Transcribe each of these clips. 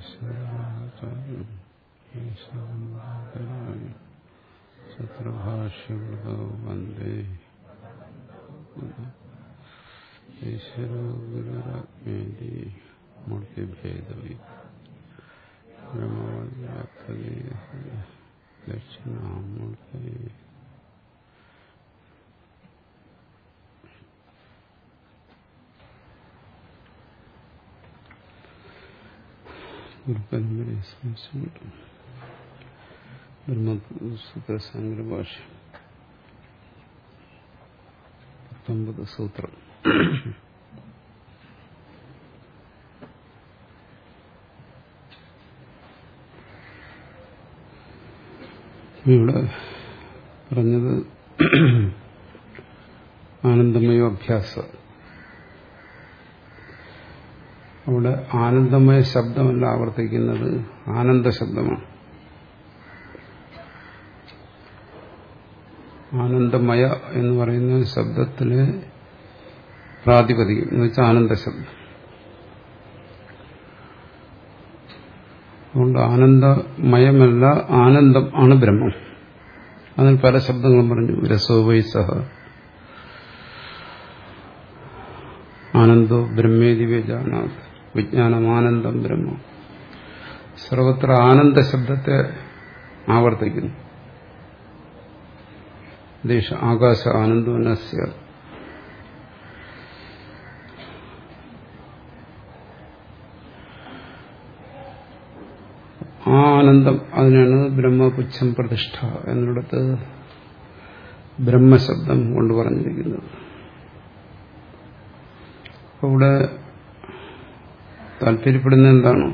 ശത്രുഭാഷ്യകൃതോ വന്ദേ ഈശ്വരോ ഗുരുരാത്മേതി മൂർത്തിഭേദവി ബ്രഹ്മവ്യാപ്തേ ദക്ഷിണാമൂർത്തി ഗുരുപരമ്പരയെ സ്മരിച്ചുകൊണ്ട് ബ്രഹ്മസൂത്ര സാങ്കര ഭാഷ പത്തൊമ്പത് സൂത്രം ഇവിടെ പറഞ്ഞത് ആനന്ദമയോ അഭ്യാസ അവിടെ ആനന്ദമയ ശബ്ദമല്ല ആവർത്തിക്കുന്നത് ആനന്ദ ശബ്ദമാണ് ആനന്ദമയ എന്ന് പറയുന്ന ശബ്ദത്തിലെ പ്രാതിപതികം എന്ന് വെച്ചാൽ ആനന്ദ ശബ്ദം അതുകൊണ്ട് ആനന്ദമയമല്ല ആനന്ദം ആണ് ബ്രഹ്മം അതിൽ പല ശബ്ദങ്ങളും പറഞ്ഞു രസോവൈ സഹ ആനന്ദോ ബ്രഹ്മേതി വേജാനാഥ് വിജ്ഞാനം ആനന്ദം ബ്രഹ്മം സർവത്ര ആനന്ദ ശബ്ദത്തെ ആവർത്തിക്കുന്നു ദേശ ആകാശ ആനന്ദോനസ്യ ആ ആനന്ദം അതിനാണ് ബ്രഹ്മപുച്ഛം പ്രതിഷ്ഠ എന്നിടത്ത് ബ്രഹ്മശബ്ദം കൊണ്ട് പറഞ്ഞിരിക്കുന്നത് ഇവിടെ താല്പര്യപ്പെടുന്ന എന്താണ്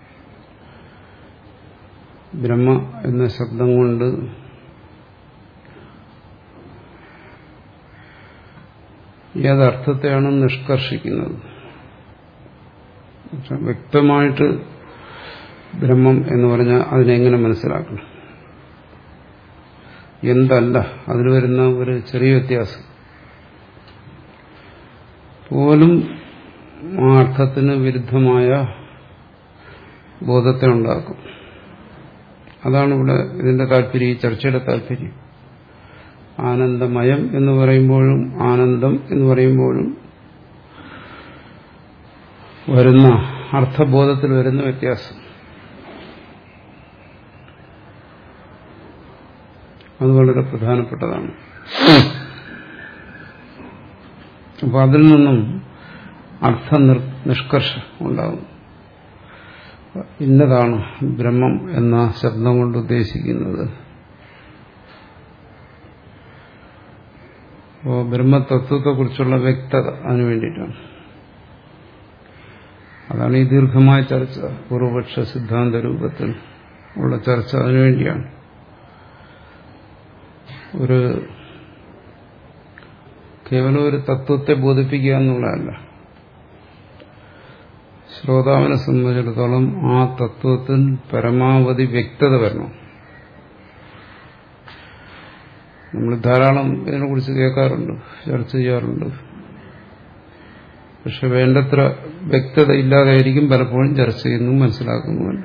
ബ്രഹ്മ എന്ന ശബ്ദം കൊണ്ട് ഏതർത്ഥത്തെയാണ് നിഷ്കർഷിക്കുന്നത് വ്യക്തമായിട്ട് ബ്രഹ്മം എന്ന് പറഞ്ഞാൽ അതിനെങ്ങനെ മനസ്സിലാക്കണം എന്തല്ല അതിൽ വരുന്ന ഒരു ചെറിയ വ്യത്യാസം പോലും ആ അർത്ഥത്തിന് വിരുദ്ധമായ ബോധത്തെ ഉണ്ടാക്കും അതാണ് ഇവിടെ ഇതിന്റെ താല്പര്യം ഈ ചർച്ചയുടെ താല്പര്യം ആനന്ദമയം എന്ന് പറയുമ്പോഴും ആനന്ദം എന്ന് പറയുമ്പോഴും വരുന്ന അർത്ഥബോധത്തിൽ വരുന്ന വ്യത്യാസം അത് വളരെ പ്രധാനപ്പെട്ടതാണ് അപ്പൊ അതിൽ നിന്നും അർത്ഥ നിഷ്കർഷം ഉണ്ടാകും ഇന്നതാണ് ബ്രഹ്മം എന്ന ശബ്ദം കൊണ്ട് ഉദ്ദേശിക്കുന്നത് അപ്പോൾ ബ്രഹ്മതത്വത്തെക്കുറിച്ചുള്ള വ്യക്തത അതിനു വേണ്ടിയിട്ടാണ് അതാണ് ഈ ദീർഘമായ ചർച്ച പൂർവപക്ഷ സിദ്ധാന്ത രൂപത്തിൽ ഉള്ള ചർച്ച അതിനുവേണ്ടിയാണ് ഒരു കേവലം ഒരു തത്വത്തെ ബോധിപ്പിക്കുക എന്നുള്ളതല്ല ശ്രോതാവിനെ സംബന്ധിച്ചിടത്തോളം ആ തത്വത്തിൽ പരമാവധി വ്യക്തത വരണം നമ്മൾ ധാരാളം ഇതിനെക്കുറിച്ച് കേൾക്കാറുണ്ട് ചർച്ച ചെയ്യാറുണ്ട് പക്ഷെ വേണ്ടത്ര വ്യക്തത ഇല്ലാതായിരിക്കും പലപ്പോഴും ചർച്ച ചെയ്യുന്നു മനസ്സിലാക്കുന്നുമല്ല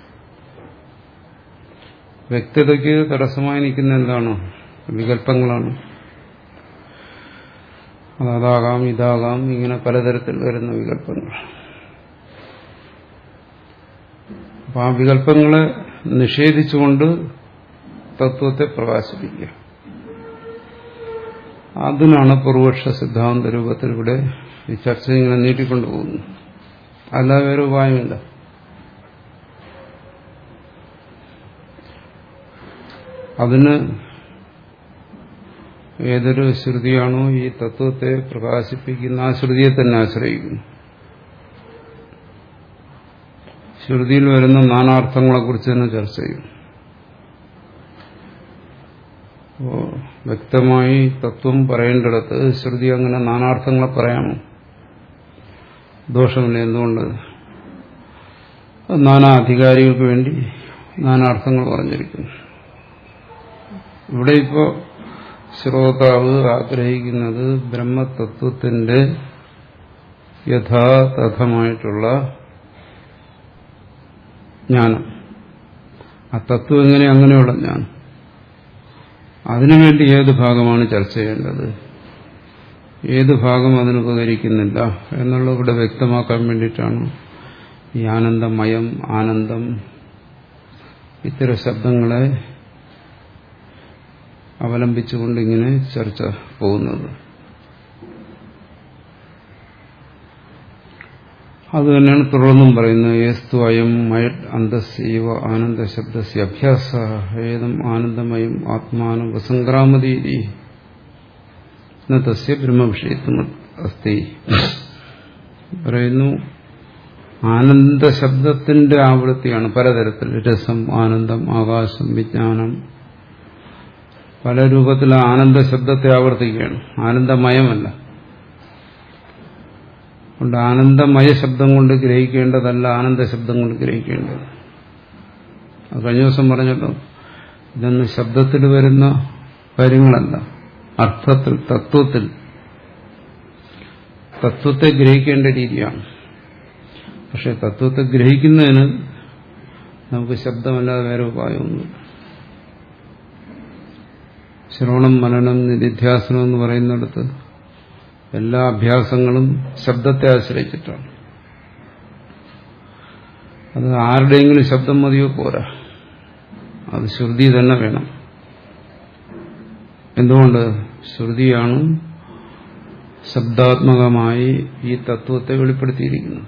വ്യക്തതയ്ക്ക് തടസ്സമായി നിൽക്കുന്ന എന്താണ് വികല്പങ്ങളാണ് അതാകാം ഇതാകാം ഇങ്ങനെ പലതരത്തിൽ വരുന്ന വികല്പങ്ങൾ അപ്പൊ ആ വികല്പങ്ങളെ നിഷേധിച്ചുകൊണ്ട് തത്വത്തെ പ്രകാശിപ്പിക്കുക അതിനാണ് പൂർവക്ഷ സിദ്ധാന്ത രൂപത്തിൽ ഇവിടെ ഈ ചർച്ച ഇങ്ങനെ നീട്ടിക്കൊണ്ടുപോകുന്നു അല്ലാതെ വേറെ ഉപായമില്ല അതിന് ഏതൊരു ശ്രുതിയാണോ ഈ തത്വത്തെ പ്രകാശിപ്പിക്കുന്ന ആ ശ്രുതിയെ തന്നെ ആശ്രയിക്കുന്നു ശ്രുതിയിൽ വരുന്ന നാനാർത്ഥങ്ങളെക്കുറിച്ച് തന്നെ ചർച്ച ചെയ്യും അപ്പോ വ്യക്തമായി തത്വം പറയേണ്ടിടത്ത് ശ്രുതി അങ്ങനെ നാനാർത്ഥങ്ങളെ പറയാമോ ദോഷമില്ല എന്തുകൊണ്ട് നാനാ അധികാരികൾക്ക് വേണ്ടി നാനാർത്ഥങ്ങൾ പറഞ്ഞിരിക്കുന്നു ഇവിടെ ഇപ്പോൾ ശ്രോതാവ് ആഗ്രഹിക്കുന്നത് ബ്രഹ്മതത്വത്തിന്റെ യഥാതഥമായിട്ടുള്ള ജ്ഞാനം ആ തത്വം എങ്ങനെ അങ്ങനെയുള്ള ജ്ഞാനം അതിനുവേണ്ടി ഏത് ഭാഗമാണ് ചർച്ച ചെയ്യേണ്ടത് ഏത് ഭാഗം അതിനുപകരിക്കുന്നില്ല എന്നുള്ളത് ഇവിടെ വ്യക്തമാക്കാൻ വേണ്ടിയിട്ടാണ് ഈ ആനന്ദമയം ആനന്ദം ഇത്തരം ശബ്ദങ്ങളെ അവലംബിച്ചുകൊണ്ട് ഇങ്ങനെ ചർച്ച പോകുന്നത് അത് തന്നെയാണ് തുടർന്നും പറയുന്നത് ഏസ്തു അയം മയത് അന്തസ്യവ ആനന്ദ ശബ്ദസ്യ അഭ്യാസ ഏതം ആനന്ദമയം ആത്മാനം വസംക്രാമതീതി തസ്യ ബ്രഹ്മവിഷയത്വം അസ്തി പറയുന്നു ആനന്ദ ശബ്ദത്തിന്റെ ആവൃത്തിയാണ് പലതരത്തിൽ രസം ആനന്ദം ആകാശം വിജ്ഞാനം പല രൂപത്തിൽ ആനന്ദ ശബ്ദത്തെ ആവർത്തിക്കുകയാണ് ആനന്ദമയമല്ല കൊണ്ട് ആനന്ദമയ ശബ്ദം കൊണ്ട് ഗ്രഹിക്കേണ്ടതല്ല ആനന്ദ ശബ്ദം കൊണ്ട് ഗ്രഹിക്കേണ്ടത് അത് കഴിഞ്ഞ ദിവസം പറഞ്ഞല്ലോ ഇതൊന്നും ശബ്ദത്തിൽ വരുന്ന കാര്യങ്ങളല്ല അർത്ഥത്തിൽ തത്വത്തിൽ തത്വത്തെ ഗ്രഹിക്കേണ്ട രീതിയാണ് പക്ഷെ തത്വത്തെ ഗ്രഹിക്കുന്നതിന് നമുക്ക് ശബ്ദമല്ലാതെ വേറെ ഉപായമൊന്നും ശ്രവണം മനനം നിധിധ്യാസനം എന്ന് പറയുന്നിടത്ത് എല്ലാ അഭ്യാസങ്ങളും ശബ്ദത്തെ ആശ്രയിച്ചിട്ടാണ് അത് ആരുടെയെങ്കിലും ശബ്ദം മതിയോ പോരാ അത് ശ്രുതി തന്നെ വേണം എന്തുകൊണ്ട് ശ്രുതിയാണ് ശബ്ദാത്മകമായി ഈ തത്വത്തെ വെളിപ്പെടുത്തിയിരിക്കുന്നത്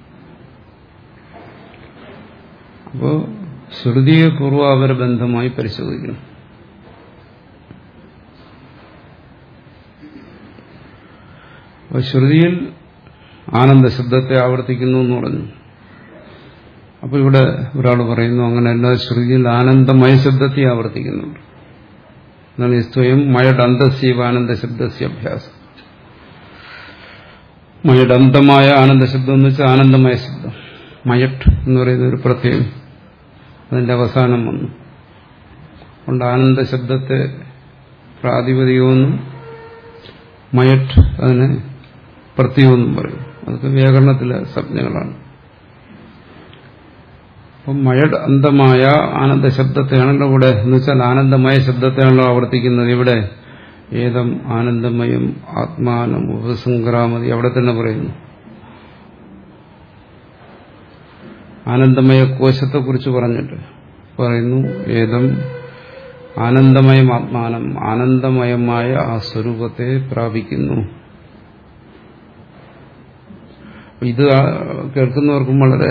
അപ്പോൾ ശ്രുതിയെ പൂർവാപര ബന്ധമായി പരിശോധിക്കണം അപ്പോൾ ശ്രുതിയിൽ ആനന്ദ ശബ്ദത്തെ ആവർത്തിക്കുന്നു എന്ന് പറഞ്ഞു അപ്പൊ ഇവിടെ ഒരാൾ പറയുന്നു അങ്ങനെയല്ല ശ്രുതിയിൽ ആനന്ദമയ ശബ്ദത്തെ ആവർത്തിക്കുന്നുണ്ട് എന്നാണ് ഈ സ്വയം മയഡന്തസ്യവ ആനന്ദ ശബ്ദസ്യ അഭ്യാസം മയഡന്തമായ ആനന്ദ ശബ്ദം എന്ന് വെച്ചാൽ ആനന്ദമയ ശബ്ദം മയട്ട് എന്ന് പറയുന്ന ഒരു പ്രത്യയം അതിന്റെ അവസാനം വന്നു കൊണ്ട് ആനന്ദ ശബ്ദത്തെ പ്രാതിപതികമെന്നും മയട്ട് അതിന് പ്രത്യയമെന്നും പറയും അതൊക്കെ വ്യാകരണത്തിലെ സംജ്ഞകളാണ് അപ്പം മഴ അന്തമായ ആനന്ദ ശബ്ദത്തെയാണല്ലോ ഇവിടെ എന്ന് വെച്ചാൽ ആനന്ദമയ ശബ്ദത്തെയാണല്ലോ ആവർത്തിക്കുന്നത് ഇവിടെ ഏതം ആനന്ദമയം ആത്മാനം ഉപസംക്രാമതി അവിടെ തന്നെ പറയുന്നു ആനന്ദമയ കോശത്തെക്കുറിച്ച് പറഞ്ഞിട്ട് പറയുന്നു ഏതം ആനന്ദമയം ആത്മാനം ആനന്ദമയമായ ആ സ്വരൂപത്തെ പ്രാപിക്കുന്നു ഇത് കേൾക്കുന്നവർക്കും വളരെ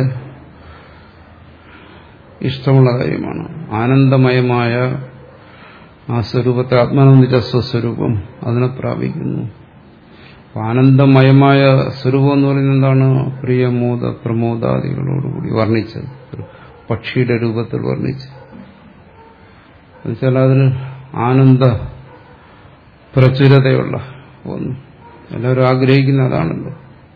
ഇഷ്ടമുള്ള കാര്യമാണ് ആനന്ദമയമായ ആ സ്വരൂപത്തെ ആത്മാനന്ദിച്ച സ്വസ്വരൂപം അതിനെ പ്രാപിക്കുന്നു ആനന്ദമയമായ സ്വരൂപം എന്ന് പറയുന്നത് എന്താണ് പ്രിയമോദ പ്രമോദാദികളോടുകൂടി വർണ്ണിച്ചത് പക്ഷിയുടെ രൂപത്തിൽ വർണ്ണിച്ച് എന്നുവെച്ചാൽ അതിന് ആനന്ദ പ്രചുരതയുള്ള ഒന്ന് എല്ലാവരും ആഗ്രഹിക്കുന്ന അതാണല്ലോ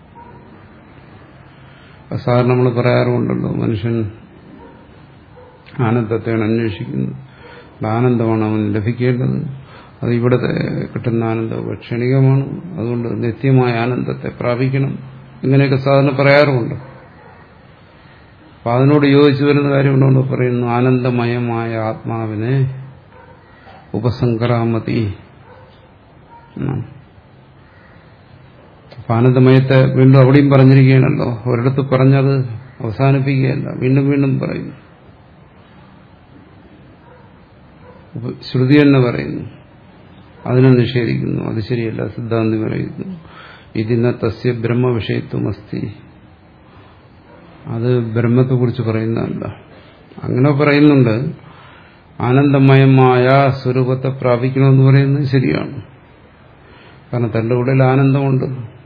സാധാരണ നമ്മൾ പറയാറുണ്ടല്ലോ മനുഷ്യൻ ആനന്ദത്തെയാണ് അന്വേഷിക്കുന്നത് ആനന്ദമാണ് അവൻ ലഭിക്കേണ്ടത് അത് ഇവിടെ കിട്ടുന്ന ആനന്ദം ക്ഷണികമാണ് അതുകൊണ്ട് നിത്യമായ ആനന്ദത്തെ പ്രാപിക്കണം ഇങ്ങനെയൊക്കെ സാധാരണ പറയാറുമുണ്ട് അപ്പൊ അതിനോട് യോജിച്ചു വരുന്ന കാര്യമുണ്ടോ പറയുന്നു ആനന്ദമയമായ ആത്മാവിനെ ഉപസംക്രാമതി അപ്പൊ ആനന്ദമയത്തെ വീണ്ടും അവിടെയും പറഞ്ഞിരിക്കുകയാണല്ലോ ഒരിടത്ത് പറഞ്ഞത് അവസാനിപ്പിക്കുകയല്ല വീണ്ടും വീണ്ടും പറയുന്നു ശ്രുതി തന്നെ പറയുന്നു അതിനെ നിഷേധിക്കുന്നു അത് ശരിയല്ല സിദ്ധാന്തി പറയുന്നു ഇതിന തസ്യ ബ്രഹ്മവിഷയത്വം അസ്തി അത് ബ്രഹ്മത്തെക്കുറിച്ച് പറയുന്നതല്ല അങ്ങനെ പറയുന്നുണ്ട് ആനന്ദമയമായ സ്വരൂപത്തെ പ്രാപിക്കണമെന്ന് പറയുന്നത് ശരിയാണ് കാരണം തന്റെ ഉള്ളിൽ ആനന്ദമുണ്ട്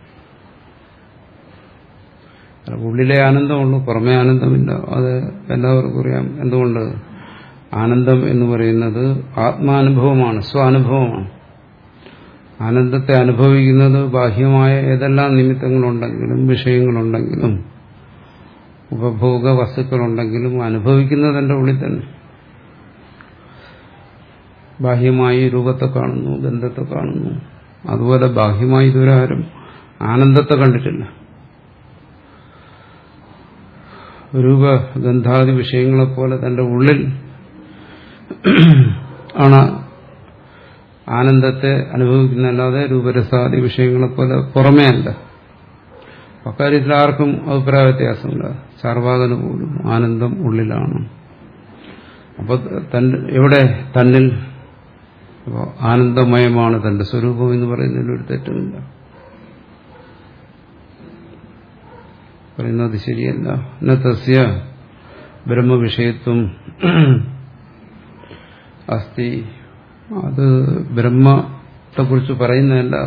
ഉള്ളിലെ ആനന്ദമുള്ളൂ പുറമേ ആനന്ദമില്ല അത് എല്ലാവർക്കും അറിയാം എന്തുകൊണ്ട് ആനന്ദം എന്ന് പറയുന്നത് ആത്മാനുഭവമാണ് സ്വാനുഭവമാണ് ആനന്ദത്തെ അനുഭവിക്കുന്നത് ബാഹ്യമായ ഏതെല്ലാം നിമിത്തങ്ങളുണ്ടെങ്കിലും വിഷയങ്ങളുണ്ടെങ്കിലും ഉപഭോഗ വസ്തുക്കളുണ്ടെങ്കിലും അനുഭവിക്കുന്നത് എൻ്റെ ഉള്ളിൽ തന്നെ ബാഹ്യമായി രൂപത്തെ കാണുന്നു ഗന്ധത്തെ കാണുന്നു അതുപോലെ ബാഹ്യമായി ഇതുവരെ ആരും ആനന്ദത്തെ കണ്ടിട്ടില്ല രൂപഗന്ധാദി വിഷയങ്ങളെപ്പോലെ തന്റെ ഉള്ളിൽ ആണ് ആനന്ദത്തെ അനുഭവിക്കുന്നല്ലാതെ രൂപരസാദി വിഷയങ്ങളെപ്പോലെ പുറമേ അല്ല അക്കാര്യത്തിൽ ആർക്കും അഭിപ്രായ വ്യത്യാസമില്ല ചാർവാകന് പോലും ആനന്ദം ഉള്ളിലാണ് അപ്പൊ തന്റെ എവിടെ തന്നിൽ അപ്പോൾ ആനന്ദമയമാണ് തന്റെ സ്വരൂപം എന്ന് പറയുന്നതിൽ ഒരു തെറ്റുമില്ല പറയുന്നത് ശരിയല്ല എന്ന തസ്യ ബ്രഹ്മവിഷയത്വം അസ്തി അത് ബ്രഹ്മത്തെക്കുറിച്ച് പറയുന്നതല്ല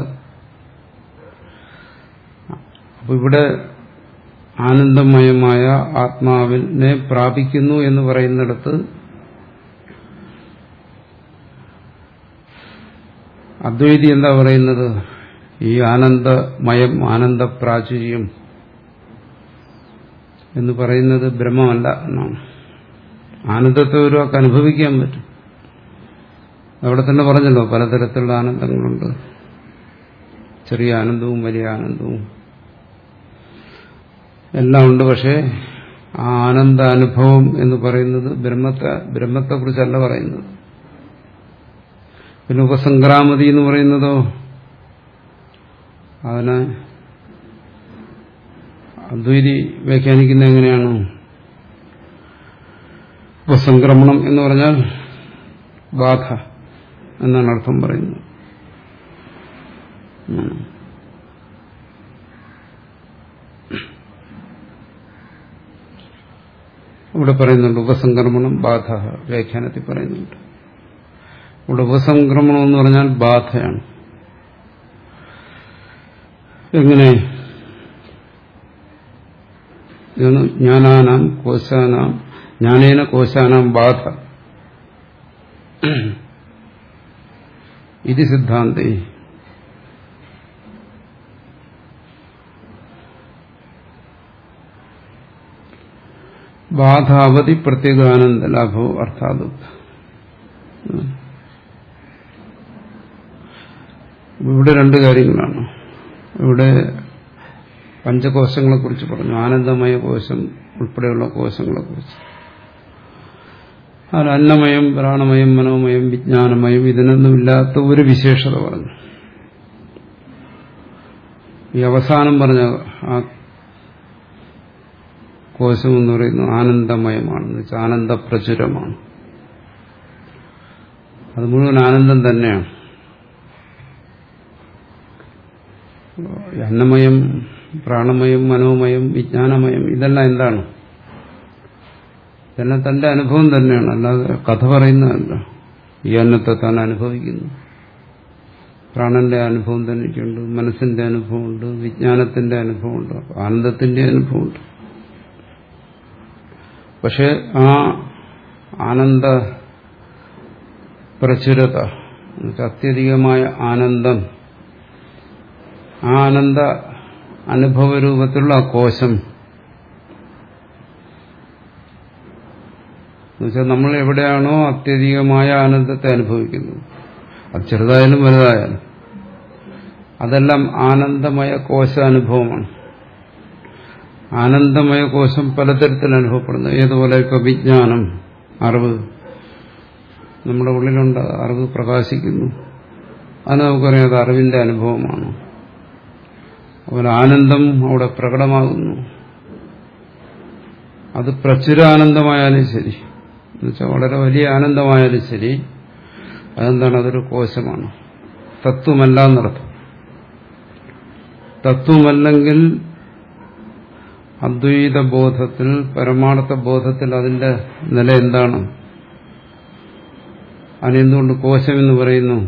അപ്പൊ ഇവിടെ ആനന്ദമയമായ ആത്മാവിനെ പ്രാപിക്കുന്നു എന്ന് പറയുന്നിടത്ത് അദ്വൈതി എന്താ പറയുന്നത് ഈ ആനന്ദമയം ആനന്ദപ്രാചുര്യം എന്ന് പറയുന്നത് ബ്രഹ്മമല്ല എന്നാണ് ആനന്ദത്തെ ഒരാൾക്ക് അനുഭവിക്കാൻ പറ്റും അവിടെ തന്നെ പറഞ്ഞല്ലോ പലതരത്തിലുള്ള ആനന്ദങ്ങളുണ്ട് ചെറിയ ആനന്ദവും വലിയ ആനന്ദവും എല്ലാം ഉണ്ട് പക്ഷേ ആ ആനന്ദ അനുഭവം എന്ന് പറയുന്നത് ബ്രഹ്മത്തെ ബ്രഹ്മത്തെക്കുറിച്ചല്ല പറയുന്നത് പിന്നെ ഉപസംക്രാമതി എന്ന് പറയുന്നതോ അതിനെ അദ്വൈതി വ്യാഖ്യാനിക്കുന്ന എങ്ങനെയാണ് ഉപസംക്രമണം എന്ന് പറഞ്ഞാൽ ബാധ എന്നാണ് അർത്ഥം പറയുന്നത് ഇവിടെ പറയുന്നുണ്ട് ഉപസംക്രമണം ബാധ വ്യാഖ്യാനത്തിൽ പറയുന്നുണ്ട് ഇവിടെ ഉപസംക്രമണം എന്ന് പറഞ്ഞാൽ ബാധയാണ് എങ്ങനെ ജ്ഞാനാനാം കോശാനാം ജ്ഞാനേന കോശാനാം ബാധ ഇത് സിദ്ധാന്തേ ബാധാവധി പ്രത്യേകാനന്ദ ലാഭോ അർത്ഥാത് ഇവിടെ രണ്ട് കാര്യങ്ങളാണ് ഇവിടെ പഞ്ചകോശങ്ങളെ കുറിച്ച് പറഞ്ഞു ആനന്ദമയ കോശം ഉൾപ്പെടെയുള്ള കോശങ്ങളെ കുറിച്ച് അതിൽ അന്നമയം പ്രാണമയം മനോമയം വിജ്ഞാനമയം ഇതിനൊന്നുമില്ലാത്ത ഒരു വിശേഷത പറഞ്ഞു ഈ അവസാനം പറഞ്ഞ ആ കോശം എന്ന് പറയുന്നത് ആനന്ദമയമാണെന്ന് വെച്ചാൽ ആനന്ദപ്രചുരമാണ് അത് മുഴുവൻ ആനന്ദം തന്നെയാണ് അന്നമയം പ്രാണമയം മനോമയം വിജ്ഞാനമയം ഇതെല്ലാം എന്താണ് ഇതെല്ലാം തന്റെ അനുഭവം തന്നെയാണ് അല്ലാതെ കഥ പറയുന്നതല്ല ഈ അന്നത്തെ താൻ അനുഭവിക്കുന്നു പ്രാണന്റെ അനുഭവം തനിക്കുണ്ട് മനസ്സിന്റെ അനുഭവമുണ്ട് വിജ്ഞാനത്തിന്റെ അനുഭവമുണ്ട് ആനന്ദത്തിന്റെ അനുഭവമുണ്ട് പക്ഷെ ആ ആനന്ദ പ്രചുരത അത്യധികമായ ആനന്ദം ആ ആനന്ദ അനുഭവ രൂപത്തിലുള്ള ആ കോശം എന്നുവെച്ചാൽ നമ്മൾ എവിടെയാണോ അത്യധികമായ ആനന്ദത്തെ അനുഭവിക്കുന്നത് അത് ചെറുതായാലും വലുതായാലും അതെല്ലാം ആനന്ദമയ കോശാനുഭവമാണ് ആനന്ദമയ കോശം പലതരത്തിൽ അനുഭവപ്പെടുന്നു ഏതുപോലെ ഇപ്പൊ വിജ്ഞാനം അറിവ് നമ്മുടെ ഉള്ളിലുണ്ട് അറിവ് പ്രകാശിക്കുന്നു അത് നമുക്കറിയാം അത് അറിവിന്റെ അനുഭവമാണ് അതുപോലെ ആനന്ദം അവിടെ പ്രകടമാകുന്നു അത് പ്രചുരാനന്ദമായാലും ശരി എന്നുവെച്ചാൽ വളരെ വലിയ ആനന്ദമായാലും ശരി അതെന്താണ് അതൊരു കോശമാണ് തത്വമല്ല എന്നർത്ഥം തത്വമല്ലെങ്കിൽ അദ്വൈത ബോധത്തിൽ പരമാർത്ഥ ബോധത്തിൽ അതിന്റെ നില എന്താണ് അതിനെന്തുകൊണ്ട് കോശമെന്ന് പറയുന്നു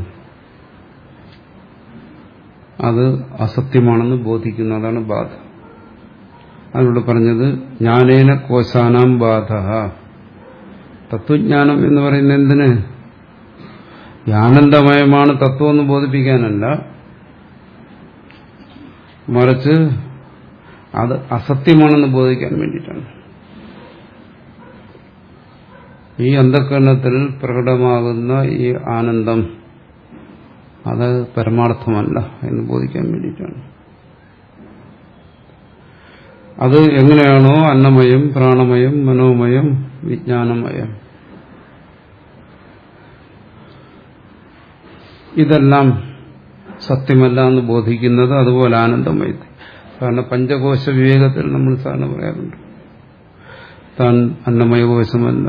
അത് അസത്യമാണെന്ന് ബോധിക്കുന്നു അതാണ് ബാധ അതിലൂടെ പറഞ്ഞത് ജ്ഞാനേന കോശാനാം ബാധ തത്വജ്ഞാനം എന്ന് പറയുന്നത് എന്തിന് ഈ ആനന്ദമയമാണ് തത്വം എന്ന് ബോധിപ്പിക്കാനല്ല മറിച്ച് അത് അസത്യമാണെന്ന് ബോധിക്കാൻ വേണ്ടിയിട്ടാണ് ഈ അന്ധകരണത്തിൽ പ്രകടമാകുന്ന ഈ ആനന്ദം അത് പരമാർത്ഥമല്ല എന്ന് ബോധിക്കാൻ വേണ്ടിയിട്ടാണ് അത് എങ്ങനെയാണോ അന്നമയം പ്രാണമയം മനോമയം വിജ്ഞാനമയം ഇതെല്ലാം സത്യമല്ല എന്ന് ബോധിക്കുന്നത് അതുപോലെ ആനന്ദമയത്തെ കാരണം പഞ്ചകോശ വിവേകത്തിൽ നമ്മൾ സാധാരണ പറയാറുണ്ട് താൻ അന്നമയ കോശമല്ല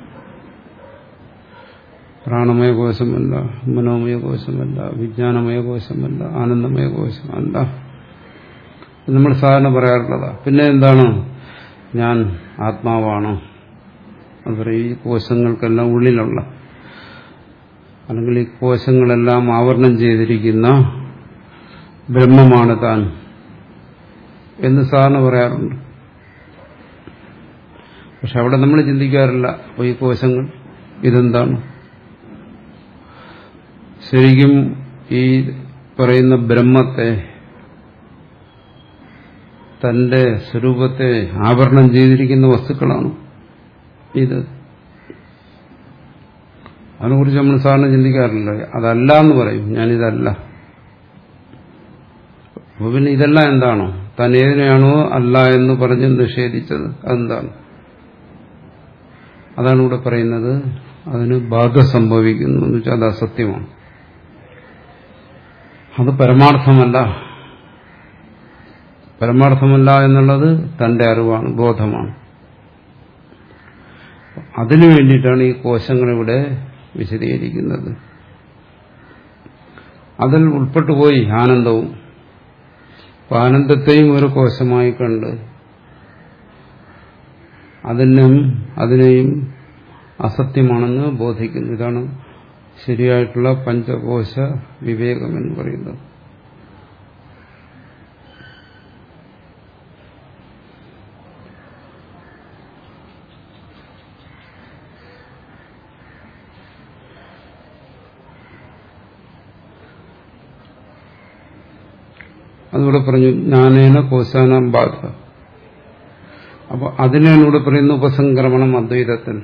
പ്രാണമയ കോശമല്ല മനോമയ കോശമല്ല വിജ്ഞാനമയ കോശമല്ല ആനന്ദമയ കോശമല്ല നമ്മൾ സാധാരണ പറയാറുള്ളതാ പിന്നെ എന്താണ് ഞാൻ ആത്മാവാണ് അത് പറയും ഈ കോശങ്ങൾക്കെല്ലാം ഉള്ളിലുള്ള അല്ലെങ്കിൽ ഈ കോശങ്ങളെല്ലാം ആവരണം ചെയ്തിരിക്കുന്ന ബ്രഹ്മമാണ് താൻ എന്ന് സാധാരണ പറയാറുണ്ട് പക്ഷെ അവിടെ നമ്മൾ ചിന്തിക്കാറില്ല അപ്പോൾ ഈ കോശങ്ങൾ ഇതെന്താണ് ശരിക്കും ഈ പറയുന്ന ബ്രഹ്മത്തെ തന്റെ സ്വരൂപത്തെ ആവരണം ചെയ്തിരിക്കുന്ന വസ്തുക്കളാണ് ഇത് അതിനെക്കുറിച്ച് നമ്മൾ സാറിന് ചിന്തിക്കാറില്ല അതല്ല എന്ന് പറയും ഞാനിതല്ല അപ്പൊ പിന്നെ ഇതെല്ലാം എന്താണോ താൻ ഏതിനെയാണോ അല്ല എന്ന് പറഞ്ഞ് നിഷേധിച്ചത് അതെന്താണ് അതാണ് ഇവിടെ പറയുന്നത് അതിന് ബാധ സംഭവിക്കുന്നു എന്ന് വെച്ചാൽ അത് അസത്യമാണ് അത് പരമാർത്ഥമല്ല പരമാർത്ഥമല്ല എന്നുള്ളത് തന്റെ അറിവാണ് ബോധമാണ് അതിനു വേണ്ടിയിട്ടാണ് ഈ കോശങ്ങളിവിടെ വിശദീകരിക്കുന്നത് അതിൽ ഉൾപ്പെട്ടുപോയി ആനന്ദവും അപ്പൊ ആനന്ദത്തെയും ഒരു കോശമായി കണ്ട് അതിനും അതിനെയും അസത്യമാണെന്ന് ബോധിക്കുന്നു ഇതാണ് ശരിയായിട്ടുള്ള പഞ്ചകോശ വിവേകം എന്ന് പറയുന്നത് അതിവിടെ പറഞ്ഞു ജ്ഞാനേന കോശാനാം ബാധ അപ്പൊ അതിനാണ് ഇവിടെ പറയുന്ന ഉപസംക്രമണം അദ്വൈതത്തിൽ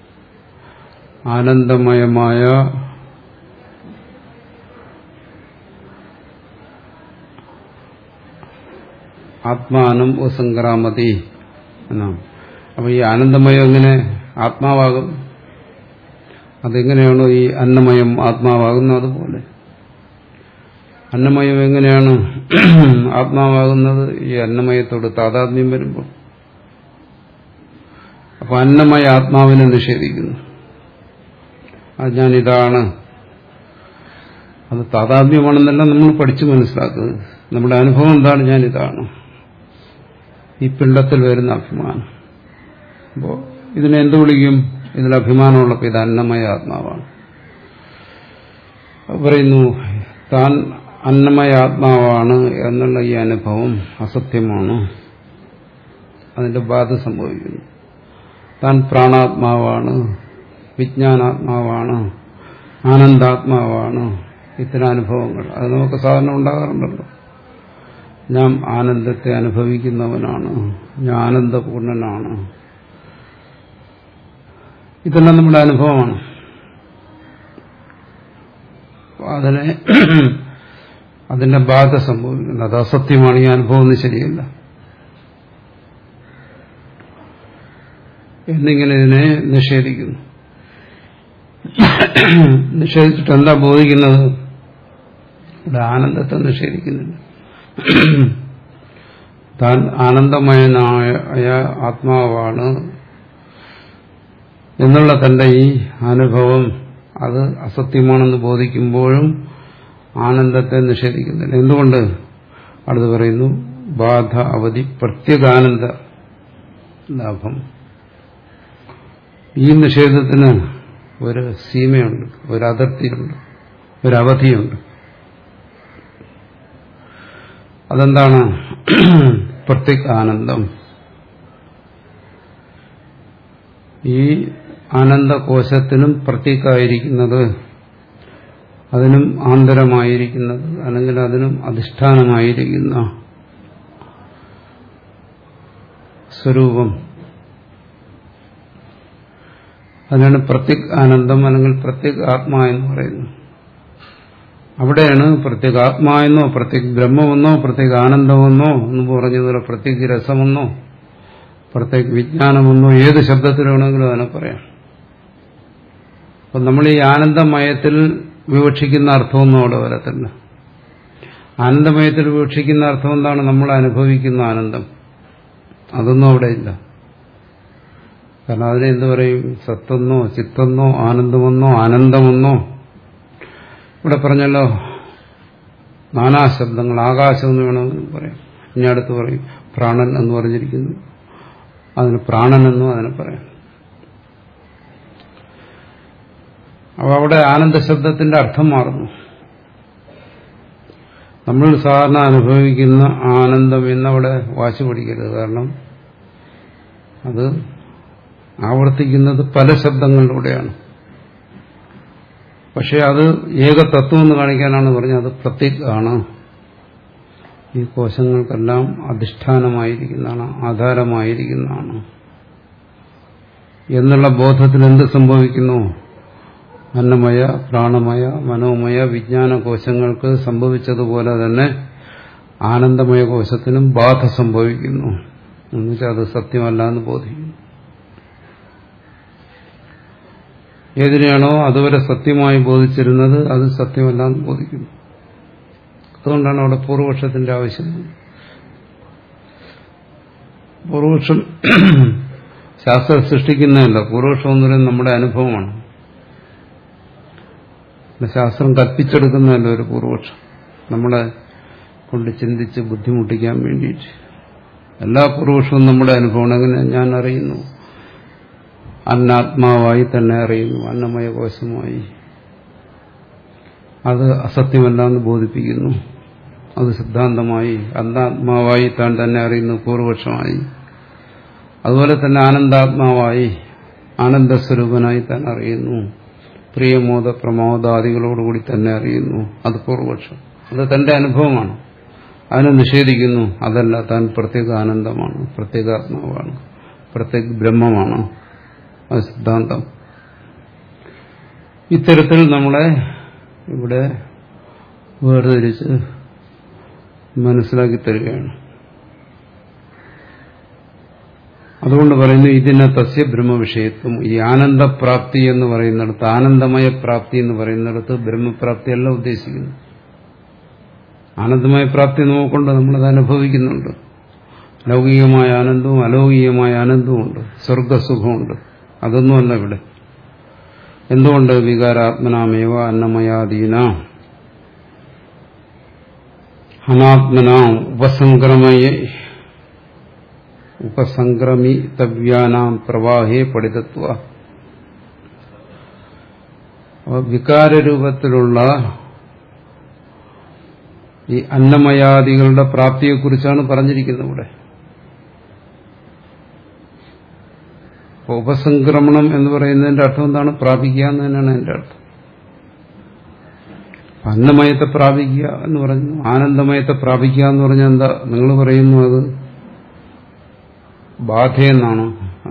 ആനന്ദമയമായ ആത്മാനം ഉപസംക്രാമതി എന്നാണ് അപ്പൊ ഈ ആനന്ദമയം എങ്ങനെ ആത്മാവാകും അതെങ്ങനെയാണോ ഈ അന്നമയം ആത്മാവാകുന്നത് അതുപോലെ അന്നമയം എങ്ങനെയാണ് ആത്മാവാകുന്നത് ഈ അന്നമയത്തോട് താതാത്മ്യം വരുമ്പോൾ അപ്പൊ അന്നമയ ആത്മാവിനെ നിഷേധിക്കുന്നു അത് ഞാനിതാണ് അത് താതാത്മ്യമാണെന്നല്ല നമ്മൾ പഠിച്ചു മനസ്സിലാക്കുന്നത് നമ്മുടെ അനുഭവം എന്താണ് ഞാനിതാണ് ഈ പിണ്ടത്തിൽ വരുന്ന അഭിമാനം അപ്പോൾ ഇതിനെ എന്ത് വിളിക്കും ഇതിൽ അഭിമാനമുള്ളപ്പോൾ ഇത് അന്നമയ ആത്മാവാണ് പറയുന്നു താൻ അന്നമയ ആത്മാവാണ് എന്നുള്ള ഈ അനുഭവം അസത്യമാണ് അതിന്റെ ബാധ സംഭവിക്കുന്നു താൻ പ്രാണാത്മാവാണ് വിജ്ഞാനാത്മാവാണ് ആനന്ദാത്മാവാണ് ഇത്തരം അനുഭവങ്ങൾ അത് നമുക്ക് സാധാരണ ഉണ്ടാകാറുണ്ടല്ലോ ഞാൻ ആനന്ദത്തെ അനുഭവിക്കുന്നവനാണ് ഞാൻ ആനന്ദപൂർണനാണ് ഇതെല്ലാം നമ്മുടെ അനുഭവമാണ് അതിനെ അതിന്റെ ബാധ സംഭവിക്കുന്നത് അത് അസത്യമാണ് ഈ അനുഭവം ശരിയല്ല എന്നിങ്ങനെ ഇതിനെ നിഷേധിക്കുന്നു നിഷേധിച്ചിട്ട് എന്താ ബോധിക്കുന്നത് ഇവിടെ ആനന്ദത്തെ നിഷേധിക്കുന്നില്ല താൻ ആനന്ദമയനായ ആത്മാവാണ് എന്നുള്ള തന്റെ ഈ അനുഭവം അത് അസത്യമാണെന്ന് ബോധിക്കുമ്പോഴും ആനന്ദത്തെ നിഷേധിക്കുന്നില്ല എന്തുകൊണ്ട് അടുത്ത് പറയുന്നു ബാധ അവധി പ്രത്യേകാനന്ദ ലാഭം ഈ നിഷേധത്തിന് ഒരു സീമയുണ്ട് ഒരു അതിർത്തിയുണ്ട് ഒരു അവധിയുണ്ട് അതെന്താണ് പ്രത്യേക ആനന്ദം ഈ ആനന്ദകോശത്തിനും പ്രത്യേകമായിരിക്കുന്നത് അതിനും ആന്തരമായിരിക്കുന്നത് അല്ലെങ്കിൽ അതിനും അധിഷ്ഠാനമായിരിക്കുന്ന സ്വരൂപം അതിനാണ് പ്രത്യേക ആനന്ദം അല്ലെങ്കിൽ പ്രത്യേക ആത്മാ എന്ന് പറയുന്നത് അവിടെയാണ് പ്രത്യേക ആത്മാവെന്നോ പ്രത്യേക ബ്രഹ്മമെന്നോ പ്രത്യേക ആനന്ദമെന്നോ എന്ന് പറഞ്ഞതുപോലെ പ്രത്യേക രസമെന്നോ പ്രത്യേക വിജ്ഞാനമെന്നോ ഏത് ശബ്ദത്തിൽ വേണമെങ്കിലും അതിനെ പറയാം അപ്പം നമ്മൾ ഈ ആനന്ദമയത്തിൽ വിവക്ഷിക്കുന്ന അർത്ഥമൊന്നും അവിടെ വരത്തില്ല ആനന്ദമയത്തിൽ വിവക്ഷിക്കുന്ന അർത്ഥം എന്താണ് നമ്മൾ അനുഭവിക്കുന്ന ആനന്ദം അതൊന്നും അവിടെ ഇല്ല കാരണം അതിനെ എന്ത് പറയും സത്തെന്നോ ചിത്തെന്നോ ആനന്ദമെന്നോ ആനന്ദമെന്നോ ഇവിടെ പറഞ്ഞല്ലോ നാനാശബ്ദങ്ങൾ ആകാശം എന്ന് വേണമെന്ന് പറയാം ഇനി അടുത്ത് പറയും പ്രാണൻ എന്ന് പറഞ്ഞിരിക്കുന്നു അതിന് പ്രാണൻ എന്നും അതിനെ പറയാം അപ്പൊ അവിടെ ആനന്ദ ശബ്ദത്തിന്റെ അർത്ഥം മാറുന്നു നമ്മൾ സാധാരണ അനുഭവിക്കുന്ന ആനന്ദം എന്നവിടെ വാശി പിടിക്കരുത് കാരണം അത് ആവർത്തിക്കുന്നത് പല ശബ്ദങ്ങളിലൂടെയാണ് പക്ഷെ അത് ഏക തത്വം എന്ന് കാണിക്കാനാണ് പറഞ്ഞത് അത് പ്രത്യേക ആണ് ഈ കോശങ്ങൾക്കെല്ലാം അധിഷ്ഠാനമായിരിക്കുന്നതാണ് ആധാരമായിരിക്കുന്നതാണ് എന്നുള്ള ബോധത്തിൽ എന്ത് സംഭവിക്കുന്നു അന്നമയ പ്രാണമയ മനോമയ വിജ്ഞാന കോശങ്ങൾക്ക് സംഭവിച്ചതുപോലെ തന്നെ ആനന്ദമയ കോശത്തിനും ബാധ സംഭവിക്കുന്നു എന്നുവെച്ചാൽ അത് സത്യമല്ല എന്ന് ബോധിക്കുന്നു ഏതിനെയാണോ അതുവരെ സത്യമായി ബോധിച്ചിരുന്നത് അത് സത്യമല്ല എന്ന് ബോധിക്കുന്നു അതുകൊണ്ടാണ് അവിടെ പൂർവപക്ഷത്തിന്റെ ആവശ്യം പൂർവപക്ഷം ശാസ്ത്രം സൃഷ്ടിക്കുന്നതല്ല പൂർവപക്ഷം എന്ന് പറയുന്നത് നമ്മുടെ അനുഭവമാണ് ശാസ്ത്രം കൽപ്പിച്ചെടുക്കുന്നതല്ല ഒരു പൂർവപക്ഷം നമ്മളെ കൊണ്ട് ചിന്തിച്ച് ബുദ്ധിമുട്ടിക്കാൻ വേണ്ടിയിട്ട് എല്ലാ പൂർവപക്ഷവും നമ്മുടെ അനുഭവമാണ് അങ്ങനെ ഞാൻ അറിയുന്നു അന്നാത്മാവായി തന്നെ അറിയുന്നു അന്നമയ കോശമായി അത് അസത്യമല്ല എന്ന് ബോധിപ്പിക്കുന്നു അത് സിദ്ധാന്തമായി അന്നാത്മാവായി താൻ തന്നെ അറിയുന്നു പൂർവപക്ഷമായി അതുപോലെ തന്നെ ആനന്ദാത്മാവായി ആനന്ദസ്വരൂപനായി താൻ അറിയുന്നു പ്രിയമോദ പ്രമോദാദികളോടുകൂടി തന്നെ അറിയുന്നു അത് പൂർവപക്ഷം അത് തന്റെ അനുഭവമാണ് അതിനെ നിഷേധിക്കുന്നു അതല്ല താൻ പ്രത്യേക ആനന്ദമാണ് പ്രത്യേകാത്മാവാണ് പ്രത്യേക ബ്രഹ്മമാണ് അത് സിദ്ധാന്തം ഇത്തരത്തിൽ നമ്മളെ ഇവിടെ വേർതിരിച്ച് മനസ്സിലാക്കി തരികയാണ് അതുകൊണ്ട് പറയുന്നു ഇതിനെ തസ്യ ബ്രഹ്മവിഷയത്വം ഈ ആനന്ദപ്രാപ്തി എന്ന് പറയുന്നിടത്ത് ആനന്ദമയ പ്രാപ്തി എന്ന് പറയുന്നിടത്ത് ബ്രഹ്മപ്രാപ്തിയല്ല ഉദ്ദേശിക്കുന്നു ആനന്ദമയ പ്രാപ്തി നോക്കൊണ്ട് നമ്മളത് അനുഭവിക്കുന്നുണ്ട് ലൗകികമായ ആനന്ദവും അലൗകികമായ ആനന്ദവും ഉണ്ട് സ്വർഗസുഖമുണ്ട് അതൊന്നുമല്ല ഇവിടെ എന്തുകൊണ്ട് വികാരാത്മനാമേവ അന്നമയാദീന അനാത്മന ഉപസംക്രമയെ ഉപസംക്രമിതവ്യാനാം പ്രവാഹേ പഠിതത്വ വികാരരൂപത്തിലുള്ള ഈ അന്നമയാദികളുടെ പ്രാപ്തിയെക്കുറിച്ചാണ് പറഞ്ഞിരിക്കുന്നത് ഇവിടെ ഉപസംക്രമണം എന്ന് പറയുന്നതിന്റെ അർത്ഥം എന്താണ് പ്രാപിക്കുക എന്ന് തന്നെയാണ് എന്റെ അർത്ഥം അന്നമയത്തെ പ്രാപിക്കുക എന്ന് പറഞ്ഞു ആനന്ദമയത്തെ പ്രാപിക്കുക എന്ന് പറഞ്ഞാൽ എന്താ നിങ്ങൾ പറയുന്നു അത് ബാധയെന്നാണ്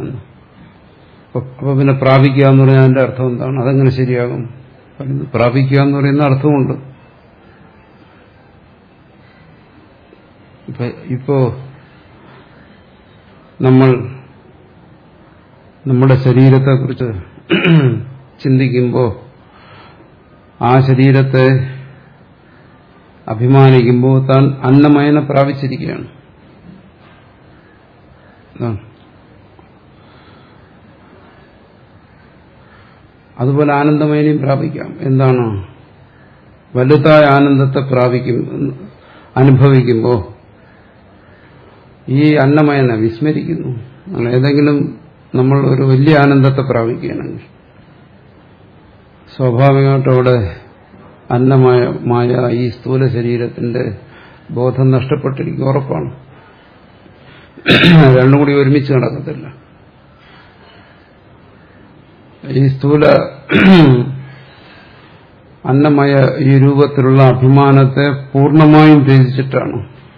അപ്പൊ പിന്നെ പ്രാപിക്കുക എന്ന് പറഞ്ഞാൽ അതിന്റെ അർത്ഥം എന്താണ് അതെങ്ങനെ ശരിയാകും പ്രാപിക്കുക എന്ന് പറയുന്ന അർത്ഥമുണ്ട് ഇപ്പോ നമ്മൾ നമ്മുടെ ശരീരത്തെക്കുറിച്ച് ചിന്തിക്കുമ്പോൾ ആ ശരീരത്തെ അഭിമാനിക്കുമ്പോൾ താൻ അന്നമയനെ പ്രാപിച്ചിരിക്കുകയാണ് അതുപോലെ ആനന്ദമയനെയും പ്രാപിക്കാം എന്താണ് വലുതായ ആനന്ദത്തെ പ്രാപിക്കും അനുഭവിക്കുമ്പോൾ ഈ അന്നമയനെ വിസ്മരിക്കുന്നു ഏതെങ്കിലും നമ്മൾ ഒരു വലിയ ആനന്ദത്തെ പ്രാപിക്കുകയാണെങ്കിൽ സ്വാഭാവികമായിട്ടും അവിടെ അന്നമയമായ ഈ സ്ഥൂല ശരീരത്തിന്റെ ബോധം നഷ്ടപ്പെട്ടിരിക്കും ഉറപ്പാണ് രണ്ടും കൂടി ഒരുമിച്ച് നടക്കത്തില്ല ഈ സ്ഥൂല അന്നമയ ഈ രൂപത്തിലുള്ള അഭിമാനത്തെ പൂർണ്ണമായും ത്യജിച്ചിട്ടാണ്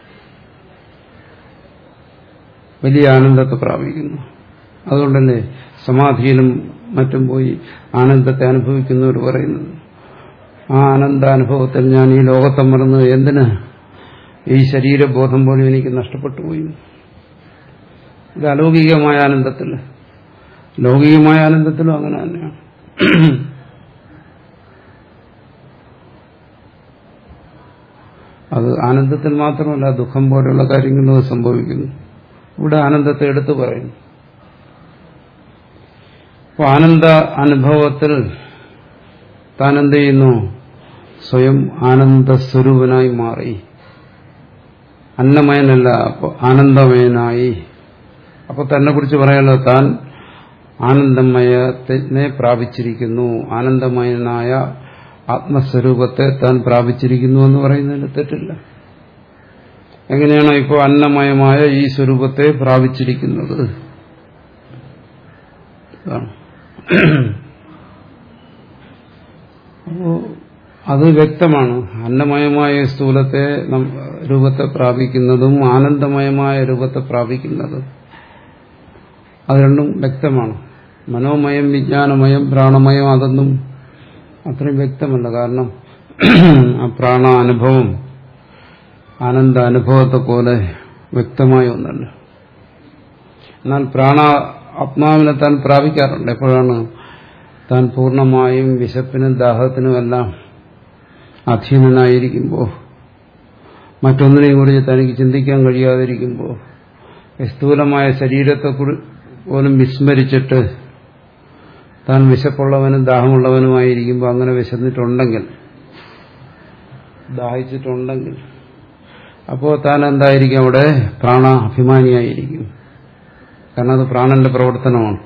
വലിയ ആനന്ദത്തെ പ്രാപിക്കുന്നു അതുകൊണ്ടല്ലേ സമാധിയിലും മറ്റും പോയി ആനന്ദത്തെ അനുഭവിക്കുന്നവർ പറയുന്നത് ആ ആനന്ദാനുഭവത്തിൽ ഞാൻ ഈ ലോകത്തെ മറന്ന് എന്തിന് ഈ ശരീരബോധം പോലും എനിക്ക് നഷ്ടപ്പെട്ടു പോയി ഇത് അലൗകികമായ ആനന്ദത്തിൽ ലൗകികമായ ആനന്ദത്തിലും അങ്ങനെ തന്നെയാണ് അത് ആനന്ദത്തിൽ മാത്രമല്ല ദുഃഖം പോലെയുള്ള കാര്യങ്ങളും സംഭവിക്കുന്നു ഇവിടെ ആനന്ദത്തെ എടുത്തു പറയുന്നു അപ്പോൾ ആനന്ദ അനുഭവത്തിൽ താൻ എന്ത് ചെയ്യുന്നു സ്വയം ആനന്ദ സ്വരൂപനായി മാറി അന്നമയനല്ല അപ്പോൾ ആനന്ദമയനായി അപ്പോൾ തന്നെ കുറിച്ച് പറയാനുള്ളത് താൻ ആനന്ദമയത്തിനെ പ്രാപിച്ചിരിക്കുന്നു ആനന്ദമയനായ ആത്മസ്വരൂപത്തെ താൻ പ്രാപിച്ചിരിക്കുന്നു എന്ന് പറയുന്നതിന് തെറ്റില്ല എങ്ങനെയാണോ ഇപ്പോൾ അന്നമയമായ ഈ സ്വരൂപത്തെ പ്രാപിച്ചിരിക്കുന്നത് അപ്പോ അത് വ്യക്തമാണ് അന്നമയമായ സ്ഥൂലത്തെ രൂപത്തെ പ്രാപിക്കുന്നതും ആനന്ദമയമായ രൂപത്തെ പ്രാപിക്കുന്നതും അത് രണ്ടും വ്യക്തമാണ് മനോമയം വിജ്ഞാനമയം പ്രാണമയം അതൊന്നും അത്രയും വ്യക്തമല്ല കാരണം ആ പ്രാണ അനുഭവം ആനന്ദ അനുഭവത്തെ പോലെ വ്യക്തമായ ഒന്നല്ല എന്നാൽ പ്രാണ ആത്മാവിനെ താൻ പ്രാപിക്കാറുണ്ട് എപ്പോഴാണ് താൻ പൂർണ്ണമായും വിശപ്പിനും ദാഹത്തിനുമെല്ലാം അധീനനായിരിക്കുമ്പോൾ മറ്റൊന്നിനെയും കുറിച്ച് തനിക്ക് ചിന്തിക്കാൻ കഴിയാതിരിക്കുമ്പോൾ സ്ഥൂലമായ ശരീരത്തെ പോലും വിസ്മരിച്ചിട്ട് താൻ വിശപ്പുള്ളവനും ദാഹമുള്ളവനുമായിരിക്കുമ്പോൾ അങ്ങനെ വിശന്നിട്ടുണ്ടെങ്കിൽ ദാഹിച്ചിട്ടുണ്ടെങ്കിൽ അപ്പോൾ താൻ എന്തായിരിക്കും അവിടെ പ്രാണ അഭിമാനിയായിരിക്കും കാരണം അത് പ്രാണന്റെ പ്രവർത്തനമാണ്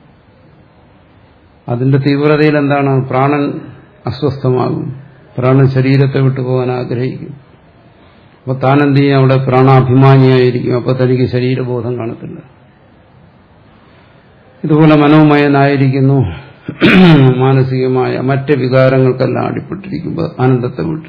അതിന്റെ തീവ്രതയിൽ എന്താണ് പ്രാണൻ അസ്വസ്ഥമാകും പ്രാണൻ ശരീരത്തെ വിട്ടുപോകാൻ ആഗ്രഹിക്കും അപ്പോൾ താൻ എന്ത് ചെയ്യും അവിടെ പ്രാണാഭിമാനിയായിരിക്കും അപ്പോൾ തനിക്ക് ശരീരബോധം കാണത്തില്ല ഇതുപോലെ മനോമയനായിരിക്കുന്നു മാനസികമായ മറ്റ് വികാരങ്ങൾക്കെല്ലാം അടിപ്പെട്ടിരിക്കുമ്പോൾ ആനന്ദത്തെ വിട്ടു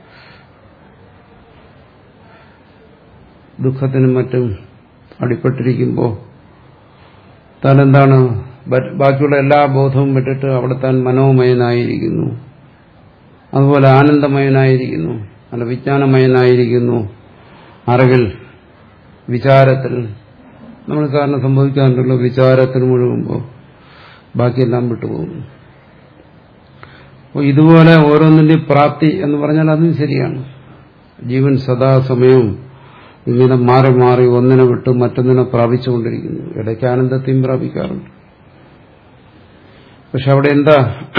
ദുഃഖത്തിനും മറ്റും അടിപ്പെട്ടിരിക്കുമ്പോൾ താൻ എന്താണ് ബാക്കിയുള്ള എല്ലാ ബോധവും വിട്ടിട്ട് അവിടെ താൻ മനോമയനായിരിക്കുന്നു അതുപോലെ ആനന്ദമയനായിരിക്കുന്നു അല്ല വിജ്ഞാനമയനായിരിക്കുന്നു അറിവിൽ വിചാരത്തിൽ നമ്മൾ കാരണം സംഭവിക്കാറുണ്ടല്ലോ വിചാരത്തിൽ മുഴുകുമ്പോൾ ബാക്കിയെല്ലാം വിട്ടുപോകുന്നു അപ്പോൾ ഇതുപോലെ ഓരോന്നിന്റെ പ്രാപ്തി എന്ന് പറഞ്ഞാൽ അതും ശരിയാണ് ജീവൻ സദാസമയവും ഇങ്ങനെ മാറി മാറി ഒന്നിനെ വിട്ട് മറ്റൊന്നിനെ പ്രാപിച്ചുകൊണ്ടിരിക്കുന്നു ഇടയ്ക്ക് ആനന്ദത്തെയും പ്രാപിക്കാറുണ്ട് പക്ഷെ അവിടെ എന്താ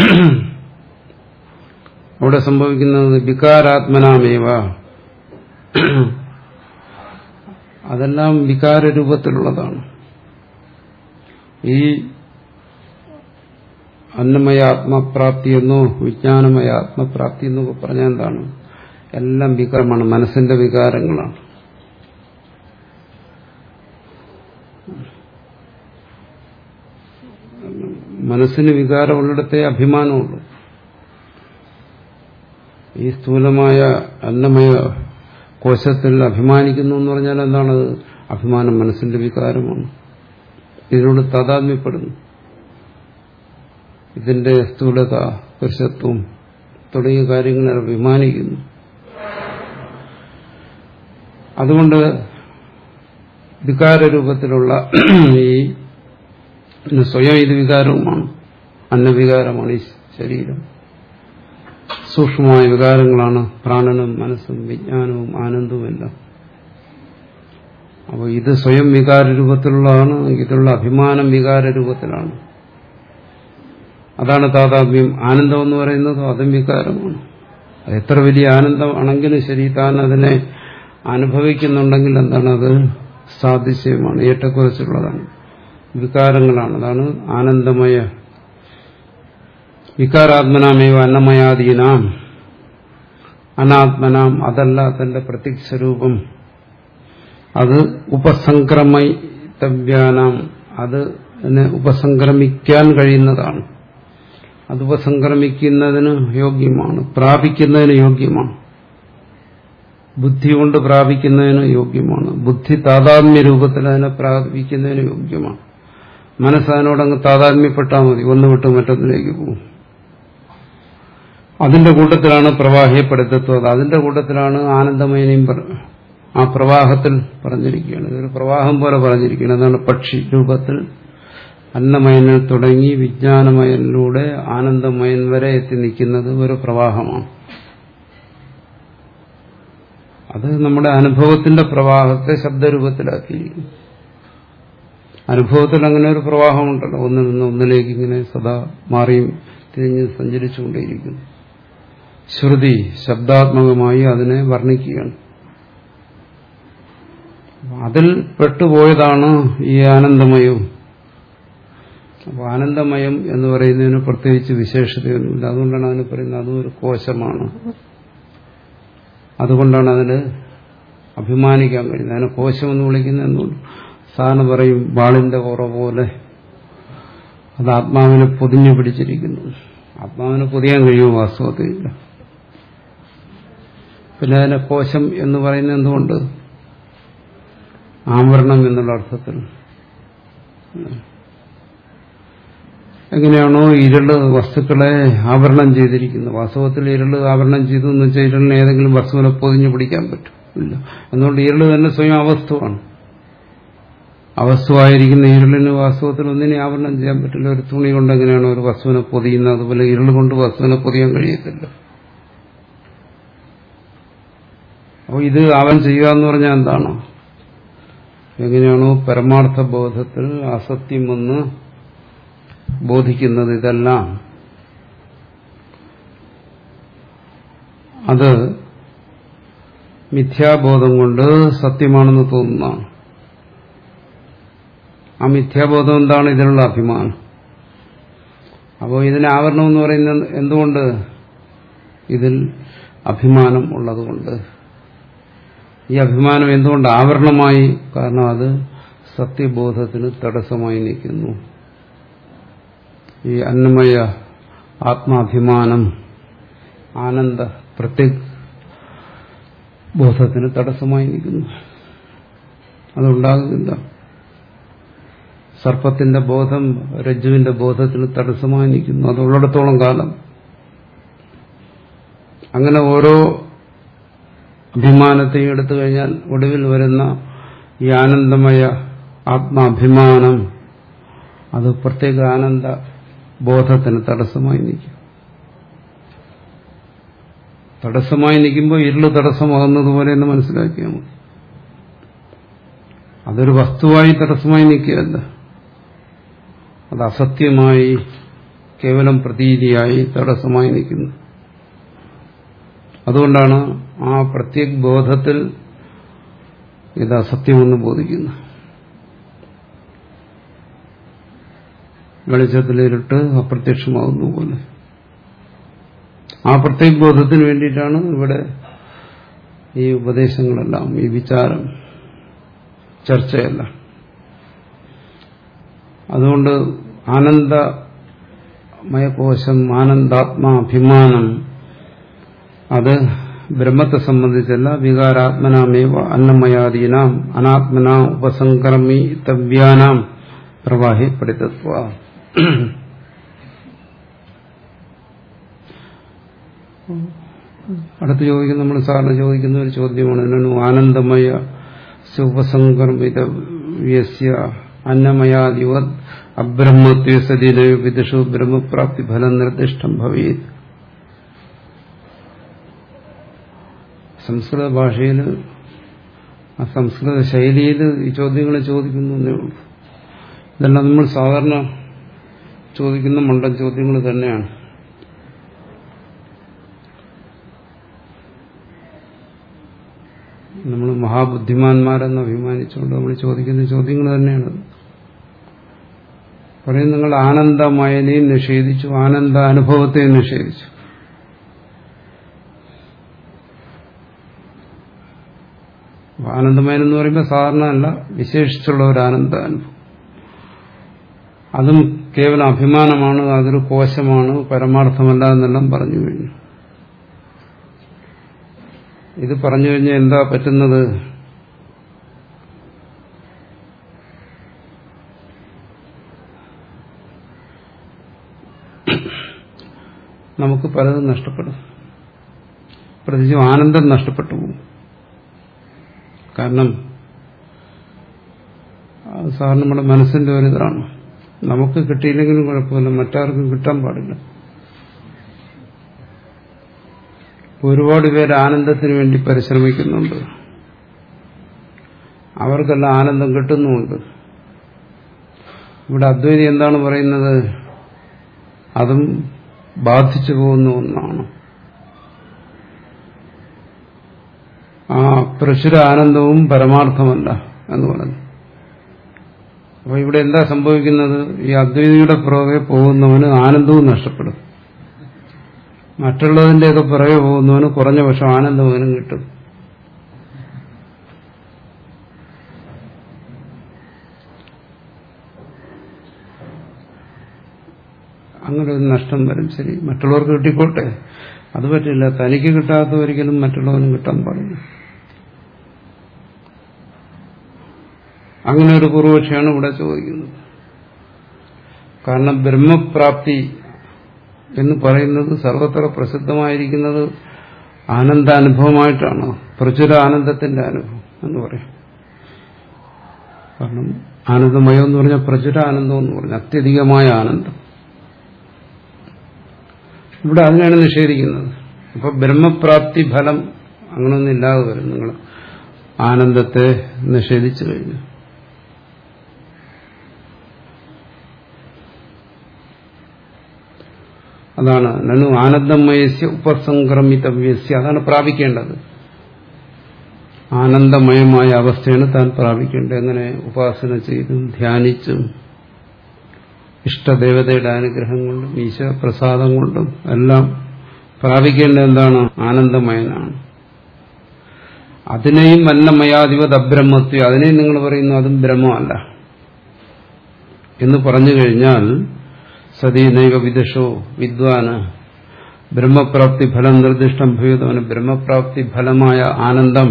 അവിടെ സംഭവിക്കുന്നത് വികാരാത്മനാമേവ അതെല്ലാം വികാര രൂപത്തിലുള്ളതാണ് ഈ അന്നമയ ആത്മപ്രാപ്തി എന്നോ വിജ്ഞാനമയ ആത്മപ്രാപ്തി എന്നോ പറഞ്ഞാൽ എന്താണ് എല്ലാം വികാരമാണ് മനസ്സിന്റെ വികാരങ്ങളാണ് മനസ്സിന് വികാരമുള്ളിടത്തെ അഭിമാനമുള്ളൂ ഈ സ്ഥൂലമായ അന്നമയ കോശത്തിൽ അഭിമാനിക്കുന്നു എന്ന് പറഞ്ഞാൽ എന്താണത് അഭിമാനം മനസ്സിന്റെ വികാരമാണ് ഇതിനോട് താതാത്മ്യപ്പെടുന്നു ഇതിന്റെ സ്ഥൂലത പുരുഷത്വം തുടങ്ങിയ കാര്യങ്ങൾ അഭിമാനിക്കുന്നു അതുകൊണ്ട് വികാരരൂപത്തിലുള്ള ഈ സ്വയം ഇത് വികാരവുമാണ് അന്നവികാരമാണ് ഈ ശരീരം സൂക്ഷ്മമായ വികാരങ്ങളാണ് പ്രാണനും മനസ്സും വിജ്ഞാനവും ആനന്ദവും എല്ലാം അപ്പോൾ ഇത് സ്വയം വികാര രൂപത്തിലുള്ളതാണ് ഇതിലുള്ള അഭിമാനം വികാര രൂപത്തിലാണ് അതാണ് താതാത്മ്യം ആനന്ദം എന്ന് പറയുന്നത് അതും വികാരമാണ് അത് എത്ര വലിയ ആനന്ദമാണെങ്കിലും ശരി താൻ അതിനെ അനുഭവിക്കുന്നുണ്ടെങ്കിൽ എന്താണ് അത് സാദൃശ്യമാണ് ഏറ്റക്കുറച്ചുള്ളതാണ് വികാരങ്ങളാണ് അതാണ് ആനന്ദമയ വികാരാത്മനാമേവ അന്നമയാദീനാം അനാത്മനാം അതല്ല തന്റെ പ്രത്യക്ഷരൂപം അത് ഉപസംക്രമിതവ്യാനാം അത് ഉപസംക്രമിക്കാൻ കഴിയുന്നതാണ് അത് ഉപസംക്രമിക്കുന്നതിന് യോഗ്യമാണ് പ്രാപിക്കുന്നതിന് യോഗ്യമാണ് ബുദ്ധി കൊണ്ട് പ്രാപിക്കുന്നതിന് യോഗ്യമാണ് ബുദ്ധി താതാത്മ്യ രൂപത്തിൽ അതിനെ പ്രാപിക്കുന്നതിന് യോഗ്യമാണ് മനസ്സതിനോടങ്ങ് താതാത്മ്യപ്പെട്ടാൽ മതി ഒന്ന് വിട്ട് മറ്റൊന്നിലേക്ക് പോകും അതിന്റെ കൂട്ടത്തിലാണ് പ്രവാഹിയപ്പെടുത്തത്വം അതിന്റെ കൂട്ടത്തിലാണ് ആനന്ദമയനെയും ആ പ്രവാഹത്തിൽ പറഞ്ഞിരിക്കുകയാണ് ഇതൊരു പ്രവാഹം പോലെ പറഞ്ഞിരിക്കുകയാണ് എന്നാണ് പക്ഷി രൂപത്തിൽ അന്നമയനിൽ തുടങ്ങി വിജ്ഞാനമയനിലൂടെ ആനന്ദമയൻ വരെ എത്തി നിൽക്കുന്നത് ഒരു പ്രവാഹമാണ് അത് നമ്മുടെ അനുഭവത്തിന്റെ പ്രവാഹത്തെ ശബ്ദരൂപത്തിലാക്കിയിരിക്കുന്നു അനുഭവത്തിൽ അങ്ങനെ ഒരു പ്രവാഹമുണ്ടല്ലോ ഒന്നിൽ നിന്ന് ഒന്നിലേക്ക് ഇങ്ങനെ സദാ മാറിയും തിരിഞ്ഞ് സഞ്ചരിച്ചുകൊണ്ടേയിരിക്കുന്നു ശ്രുതി ശബ്ദാത്മകമായി അതിനെ വർണ്ണിക്കുകയാണ് അതിൽ പെട്ടുപോയതാണ് ഈ ആനന്ദമയവും അപ്പോൾ ആനന്ദമയം എന്ന് പറയുന്നതിന് പ്രത്യേകിച്ച് വിശേഷതയൊന്നുമില്ല അതുകൊണ്ടാണ് അതിന് പറയുന്നത് അതും ഒരു കോശമാണ് അതുകൊണ്ടാണ് അതിന് അഭിമാനിക്കാൻ കഴിയുന്നത് അതിനെ കോശം എന്ന് വിളിക്കുന്നത് എന്തുകൊണ്ട് സാധാരണ പറയും വാളിന്റെ കുറ പോലെ അത് ആത്മാവിനെ പൊതിഞ്ഞു പിടിച്ചിരിക്കുന്നു ആത്മാവിനെ പൊതിയാൻ കഴിയുമോ വാസ്തവത്തിലില്ല പിന്നെ അതിനെ കോശം എന്ന് പറയുന്നത് എന്തുകൊണ്ട് ആവരണം എന്നുള്ള അർത്ഥത്തിൽ എങ്ങനെയാണോ ഇരുള് വസ്തുക്കളെ ആവരണം ചെയ്തിരിക്കുന്നത് വാസ്തവത്തിൽ ഇരുള് ആവരണം ചെയ്തു എന്ന് വെച്ചാൽ ഇരുളിന് ഏതെങ്കിലും വസ്തുവിനെ പൊതിഞ്ഞു പിടിക്കാൻ പറ്റും ഇല്ല അതുകൊണ്ട് ഇരുള് തന്നെ സ്വയം അവസ്ഥമാണ് അവസ്ഥവായിരിക്കുന്ന ഇരുളിന് വാസ്തവത്തിൽ ഒന്നിനെ ആവരണം ചെയ്യാൻ പറ്റില്ല ഒരു തുണി കൊണ്ട് എങ്ങനെയാണ് ഒരു വസ്തുവിനെ പൊതിയുന്നത് അതുപോലെ ഇരുൾ കൊണ്ട് വസ്തുവിനെ പൊതിയാൻ കഴിയത്തില്ല അപ്പോൾ ഇത് അവൻ ചെയ്യുക എന്ന് പറഞ്ഞാൽ എന്താണ് എങ്ങനെയാണോ പരമാർത്ഥ ബോധത്തിൽ അസത്യം വന്ന് ബോധിക്കുന്നത് ഇതെല്ലാം അത് മിഥ്യാബോധം കൊണ്ട് സത്യമാണെന്ന് തോന്നുന്നതാണ് ആ മിഥ്യാബോധം എന്താണ് ഇതിനുള്ള അഭിമാനം അപ്പോൾ ഇതിന് ആവരണം എന്ന് പറയുന്നത് എന്തുകൊണ്ട് ഇതിൽ അഭിമാനം ഉള്ളതുകൊണ്ട് ഈ അഭിമാനം എന്തുകൊണ്ട് ആവരണമായി കാരണം അത് സത്യബോധത്തിന് തടസ്സമായി നിൽക്കുന്നു ഈ അന്നമയ ആത്മാഭിമാനം ആനന്ദ പ്രത്യക് ബോധത്തിന് തടസ്സമായി നിൽക്കുന്നു അതുണ്ടാകുന്നില്ല സർപ്പത്തിന്റെ ബോധം രജ്ജുവിന്റെ ബോധത്തിന് തടസ്സമായി നിൽക്കുന്നു അതുള്ളിടത്തോളം കാലം അങ്ങനെ ഓരോ അഭിമാനത്തെയും എടുത്തു കഴിഞ്ഞാൽ ഒടുവിൽ വരുന്ന ഈ ആനന്ദമയ ആത്മാഭിമാനം അത് പ്രത്യേക ആനന്ദ ബോധത്തിന് തടസ്സമായി നിൽക്കും തടസ്സമായി നിൽക്കുമ്പോൾ ഇരുള് തടസ്സമാകുന്നത് എന്ന് മനസ്സിലാക്കിയാൽ മതി അതൊരു വസ്തുവായി തടസ്സമായി നിൽക്കുകയല്ല അത് അസത്യമായി കേവലം പ്രതീതിയായി തടസ്സമായി നിൽക്കുന്നു അതുകൊണ്ടാണ് ആ പ്രത്യേക ബോധത്തിൽ ഇത് അസത്യമെന്ന് ബോധിക്കുന്നു വെളിച്ചത്തിലിരുട്ട് അപ്രത്യക്ഷമാകുന്ന പോലെ ആ പ്രത്യേക ബോധത്തിന് വേണ്ടിയിട്ടാണ് ഇവിടെ ഈ ഉപദേശങ്ങളെല്ലാം ഈ വിചാരം ചർച്ചയല്ല അതുകൊണ്ട് ആനന്ദമയകോശം ആനന്ദാത്മാഭിമാനം അത് ബ്രഹ്മത്തെ സംബന്ധിച്ചല്ല വികാരാത്മനാമേവ അന്നമയാദീനാം അനാത്മന ഉപസംക്രമി തവ്യാനാം പ്രവാഹി പഠിതത്വ അടുത്ത് ചോദിക്കുന്ന നമ്മൾ സാറിന് ചോദിക്കുന്ന ഒരു ചോദ്യമാണ് എന്നാണ് ആനന്ദമയ ഉപസംക്രമിത വ്യസ്യ അന്നമയാദിവത് അബ്രഹ്മത്വസതിനയോ വിദുഷു ബ്രഹ്മപ്രാപ്തി ഫലം നിർദ്ദിഷ്ടം ഭവേത് സംസ്കൃത ഭാഷയിൽ ആ സംസ്കൃത ശൈലിയിൽ ഈ ചോദ്യങ്ങൾ ചോദിക്കുന്നേ ഉള്ളൂ ഇതെല്ലാം നമ്മൾ സാധാരണ ചോദിക്കുന്ന മണ്ടൻ ചോദ്യങ്ങൾ തന്നെയാണ് നമ്മൾ മഹാബുദ്ധിമാന്മാരെന്ന് അഭിമാനിച്ചുകൊണ്ട് നമ്മൾ ചോദിക്കുന്ന ചോദ്യങ്ങൾ തന്നെയാണ് പറയും നിങ്ങൾ ആനന്ദമയനെയും നിഷേധിച്ചു ആനന്ദ അനുഭവത്തെയും നിഷേധിച്ചു ആനന്ദമയൻ എന്ന് പറയുമ്പോൾ സാധാരണ അല്ല വിശേഷിച്ചുള്ള ഒരു ആനന്ദാനുഭവം അതും കേവലം അഭിമാനമാണ് അതൊരു കോശമാണ് പരമാർത്ഥമല്ല എന്നെല്ലാം പറഞ്ഞു കഴിഞ്ഞു ഇത് പറഞ്ഞു കഴിഞ്ഞാൽ എന്താ പറ്റുന്നത് നമുക്ക് പലതും നഷ്ടപ്പെടും പ്രത്യേകിച്ചും ആനന്ദം നഷ്ടപ്പെട്ടു പോകും കാരണം അത് സാറിന് നമ്മുടെ മനസ്സിന്റെ ഒരു ഇതാണ് നമുക്ക് കിട്ടിയില്ലെങ്കിലും കുഴപ്പമില്ല മറ്റാർക്കും കിട്ടാൻ പാടില്ല ഒരുപാട് പേര് ആനന്ദത്തിന് വേണ്ടി പരിശ്രമിക്കുന്നുണ്ട് അവർക്കെല്ലാം ആനന്ദം കിട്ടുന്നുമുണ്ട് ഇവിടെ അദ്വൈതി എന്താണ് പറയുന്നത് അതും ബാധിച്ചു പോകുന്ന ഒന്നാണ് ആ പ്രചുര ആനന്ദവും പരമാർത്ഥമല്ല എന്ന് പറഞ്ഞു അപ്പൊ ഇവിടെ എന്താ സംഭവിക്കുന്നത് ഈ അദ്വൈതിയുടെ പുറകെ പോകുന്നവന് ആനന്ദവും നഷ്ടപ്പെടും മറ്റുള്ളതിന്റെയൊക്കെ പുറകെ പോകുന്നവന് കുറഞ്ഞ പക്ഷം ആനന്ദവനും കിട്ടും അങ്ങനെ ഒരു നഷ്ടം വരും ശരി മറ്റുള്ളവർക്ക് കിട്ടിക്കോട്ടെ അത് പറ്റില്ല തനിക്ക് കിട്ടാത്ത ഒരിക്കലും മറ്റുള്ളവനും കിട്ടാൻ പാടില്ല അങ്ങനെ ഒരു പൂർവപക്ഷിയാണ് ഇവിടെ ചോദിക്കുന്നത് കാരണം ബ്രഹ്മപ്രാപ്തി എന്ന് പറയുന്നത് സർവത്ര പ്രസിദ്ധമായിരിക്കുന്നത് ആനന്ദാനുഭവമായിട്ടാണ് പ്രചുര ആനന്ദത്തിന്റെ അനുഭവം എന്ന് പറയും കാരണം ആനന്ദമയം എന്ന് പറഞ്ഞാൽ പ്രചുര ആനന്ദം എന്ന് പറഞ്ഞാൽ അത്യധികമായ ആനന്ദം ഇവിടെ അതിനാണ് നിഷേധിക്കുന്നത് അപ്പൊ ബ്രഹ്മപ്രാപ്തി ഫലം അങ്ങനൊന്നും ഇല്ലാതെ വരും നിങ്ങൾ ആനന്ദത്തെ നിഷേധിച്ചു കഴിഞ്ഞു അതാണ് നനു ആനന്ദമയസ്യ ഉപസംക്രമിതവ്യസ്യ അതാണ് പ്രാപിക്കേണ്ടത് ആനന്ദമയമായ അവസ്ഥയാണ് താൻ പ്രാപിക്കേണ്ടത് എങ്ങനെ ഉപാസന ചെയ്തും ധ്യാനിച്ചും ഇഷ്ടദേവതയുടെ അനുഗ്രഹം കൊണ്ടും ഈശ്വരപ്രസാദം കൊണ്ടും എല്ലാം പ്രാപിക്കേണ്ടത് എന്താണ് ആനന്ദമയനാണ് അതിനെയും അന്നമയാധിപത് അബ്രഹ്മത്വം അതിനെയും നിങ്ങൾ പറയുന്നു അതും ബ്രഹ്മമല്ല എന്ന് പറഞ്ഞു കഴിഞ്ഞാൽ സതീ നൈവ വിദുഷോ വിദ്വാന് ബ്രഹ്മപ്രാപ്തി ഫലം നിർദ്ദിഷ്ടം ഭൂതവന് ബ്രഹ്മപ്രാപ്തി ഫലമായ ആനന്ദം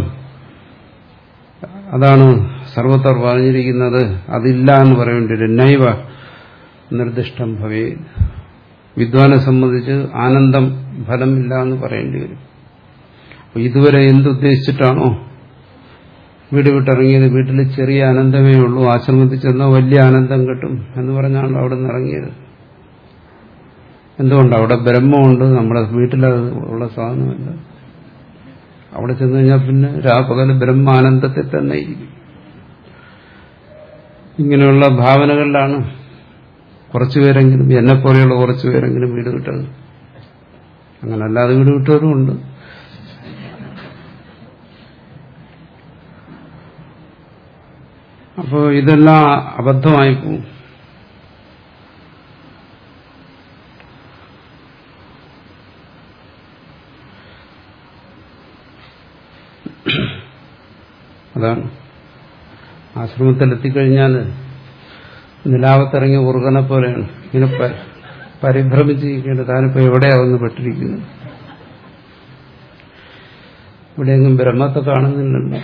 അതാണ് സർവത്തർ പറഞ്ഞിരിക്കുന്നത് അതില്ല എന്ന് പറയേണ്ടി വരും നൈവ നിർദ്ദിഷ്ടം ഭവേ വിദ്വാനെ സംബന്ധിച്ച് ആനന്ദം ഫലമില്ല എന്ന് പറയേണ്ടി വരും അപ്പൊ ഇതുവരെ എന്തുദ്ദേശിച്ചിട്ടാണോ വീട് വിട്ടിറങ്ങിയത് വീട്ടിൽ ചെറിയ ആനന്ദമേ ഉള്ളൂ ആശ്രമത്തിൽ ചെന്നാൽ വലിയ ആനന്ദം കിട്ടും എന്ന് പറഞ്ഞാണ് അവിടെ നിന്ന് ഇറങ്ങിയത് എന്തുകൊണ്ട് അവിടെ ബ്രഹ്മമുണ്ട് നമ്മുടെ വീട്ടിലത് ഉള്ള സാധനമല്ല അവിടെ ചെന്ന് കഴിഞ്ഞാൽ പിന്നെ രാപകൽ ബ്രഹ്മാനന്ദത്തിൽ തന്നെ ഇരിക്കും ഇങ്ങനെയുള്ള ഭാവനകളിലാണ് കുറച്ചുപേരെങ്കിലും എന്നെപ്പോലെയുള്ള കുറച്ചുപേരെങ്കിലും വീട് വിട്ടത് അങ്ങനെ അല്ലാതെ വീട് വിട്ടവരും ഉണ്ട് അപ്പോൾ ഇതെല്ലാം അബദ്ധമായി പോകും അതാണ് ആശ്രമത്തിലെത്തിക്കഴിഞ്ഞാൽ നിലാവത്തിറങ്ങിയ ഉറുകനെ പോലെയാണ് ഇങ്ങനെ പരിഭ്രമിച്ചിരിക്കേണ്ടത് താനിപ്പോ എവിടെയാവുന്നു പെട്ടിരിക്കുന്നു ഇവിടെയെങ്കിലും ബ്രഹ്മത്തെ കാണുന്നില്ലല്ലോ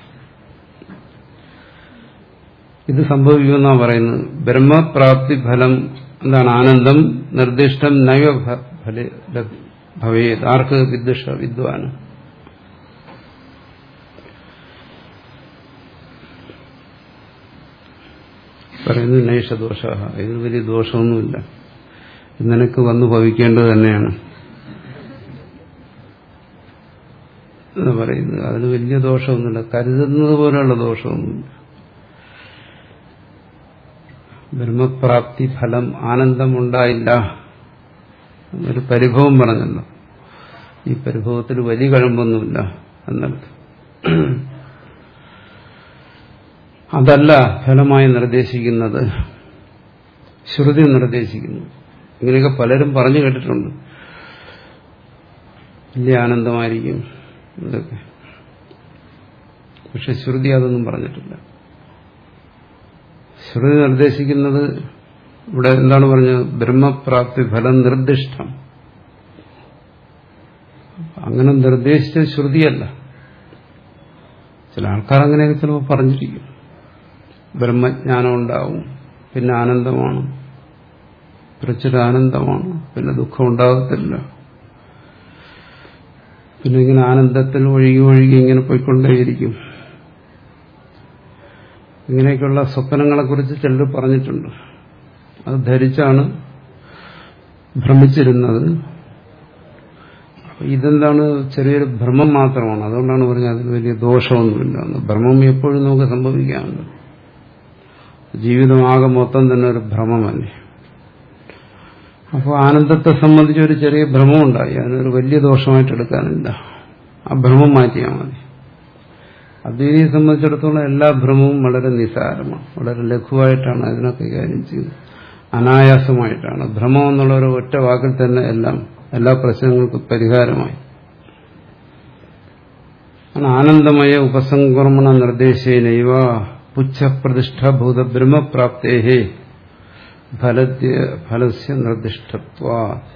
ഇത് സംഭവിക്കുമെന്നാണ് പറയുന്നത് ബ്രഹ്മപ്രാപ്തി ഫലം എന്താണ് ആനന്ദം നിർദ്ദിഷ്ടം നൈവ ഭവേത് ആർക്ക് വിദ്വഷ വിദ്വാന് പറയുന്നത് നൈഷദോഷ ഇതിന് വലിയ ദോഷമൊന്നുമില്ല നിനക്ക് വന്നു ഭവിക്കേണ്ടത് തന്നെയാണ് എന്ന് പറയുന്നത് അതിന് വലിയ ദോഷമൊന്നുമില്ല കരുതുന്നത് പോലെയുള്ള ദോഷമൊന്നുമില്ല ബ്രഹ്മപ്രാപ്തി ഫലം ആനന്ദമുണ്ടായില്ല എന്നൊരു പരിഭവം പറഞ്ഞല്ലോ ഈ പരിഭവത്തിൽ വലിയ കഴമ്പൊന്നുമില്ല എന്നർത്ഥം അതല്ല ഫലമായി നിർദ്ദേശിക്കുന്നത് ശ്രുതി നിർദ്ദേശിക്കുന്നു ഇങ്ങനെയൊക്കെ പലരും പറഞ്ഞു കേട്ടിട്ടുണ്ട് വലിയ ആനന്ദമായിരിക്കും ഇതൊക്കെ പക്ഷെ ശ്രുതി അതൊന്നും പറഞ്ഞിട്ടില്ല ശ്രുതി നിർദ്ദേശിക്കുന്നത് ഇവിടെ എന്താണ് പറഞ്ഞത് ബ്രഹ്മപ്രാപ്തി ഫലം നിർദ്ദിഷ്ടം അങ്ങനെ നിർദ്ദേശിച്ച ശ്രുതിയല്ല ചില ആൾക്കാർ അങ്ങനെയൊക്കെ ചിലപ്പോൾ പറഞ്ഞിരിക്കും ബ്രഹ്മജ്ഞാനം ഉണ്ടാവും പിന്നെ ആനന്ദമാണ് പ്രചുര ആനന്ദമാണ് പിന്നെ ദുഃഖം ഉണ്ടാകത്തില്ല പിന്നെ ഇങ്ങനെ ആനന്ദത്തിൽ ഒഴുകി ഒഴുകി ഇങ്ങനെ പോയിക്കൊണ്ടേയിരിക്കും ഇങ്ങനെയൊക്കെയുള്ള സ്വപ്നങ്ങളെക്കുറിച്ച് ചിലർ പറഞ്ഞിട്ടുണ്ട് അത് ധരിച്ചാണ് ഭ്രമിച്ചിരുന്നത് ഇതെന്താണ് ചെറിയൊരു ഭ്രമം മാത്രമാണ് അതുകൊണ്ടാണ് പറഞ്ഞത് അതിന് വലിയ ദോഷമൊന്നുമില്ല ഭ്രമം എപ്പോഴും നമുക്ക് സംഭവിക്കാറുണ്ട് ജീവിതമാകെ മൊത്തം തന്നെ ഒരു ഭ്രമമല്ലേ അപ്പോൾ ആനന്ദത്തെ സംബന്ധിച്ച് ഒരു ചെറിയ ഭ്രമം ഉണ്ടായി അതിനൊരു വലിയ ദോഷമായിട്ട് എടുക്കാനില്ല ആ ഭ്രമം മാറ്റിയാൽ മതി അദ്വൈതിയെ സംബന്ധിച്ചിടത്തോളം എല്ലാ ഭ്രമവും വളരെ നിസാരമാണ് വളരെ ലഘുവായിട്ടാണ് അതിനെ കൈകാര്യം ചെയ്യുന്നത് അനായാസമായിട്ടാണ് ഭ്രമം എന്നുള്ള ഒരു ഒറ്റ വാക്കിൽ തന്നെ എല്ലാം എല്ലാ പ്രശ്നങ്ങൾക്കും പരിഹാരമായി ആനന്ദമയ ഉപസംക്രമണ നിർദ്ദേശേനൈവ പുച്ഛപ്രതിഷ്ഠഭൂത ബ്രഹ്മപ്രാപ്തേ ഫലസ്യ നിർദ്ദിഷ്ടത്വ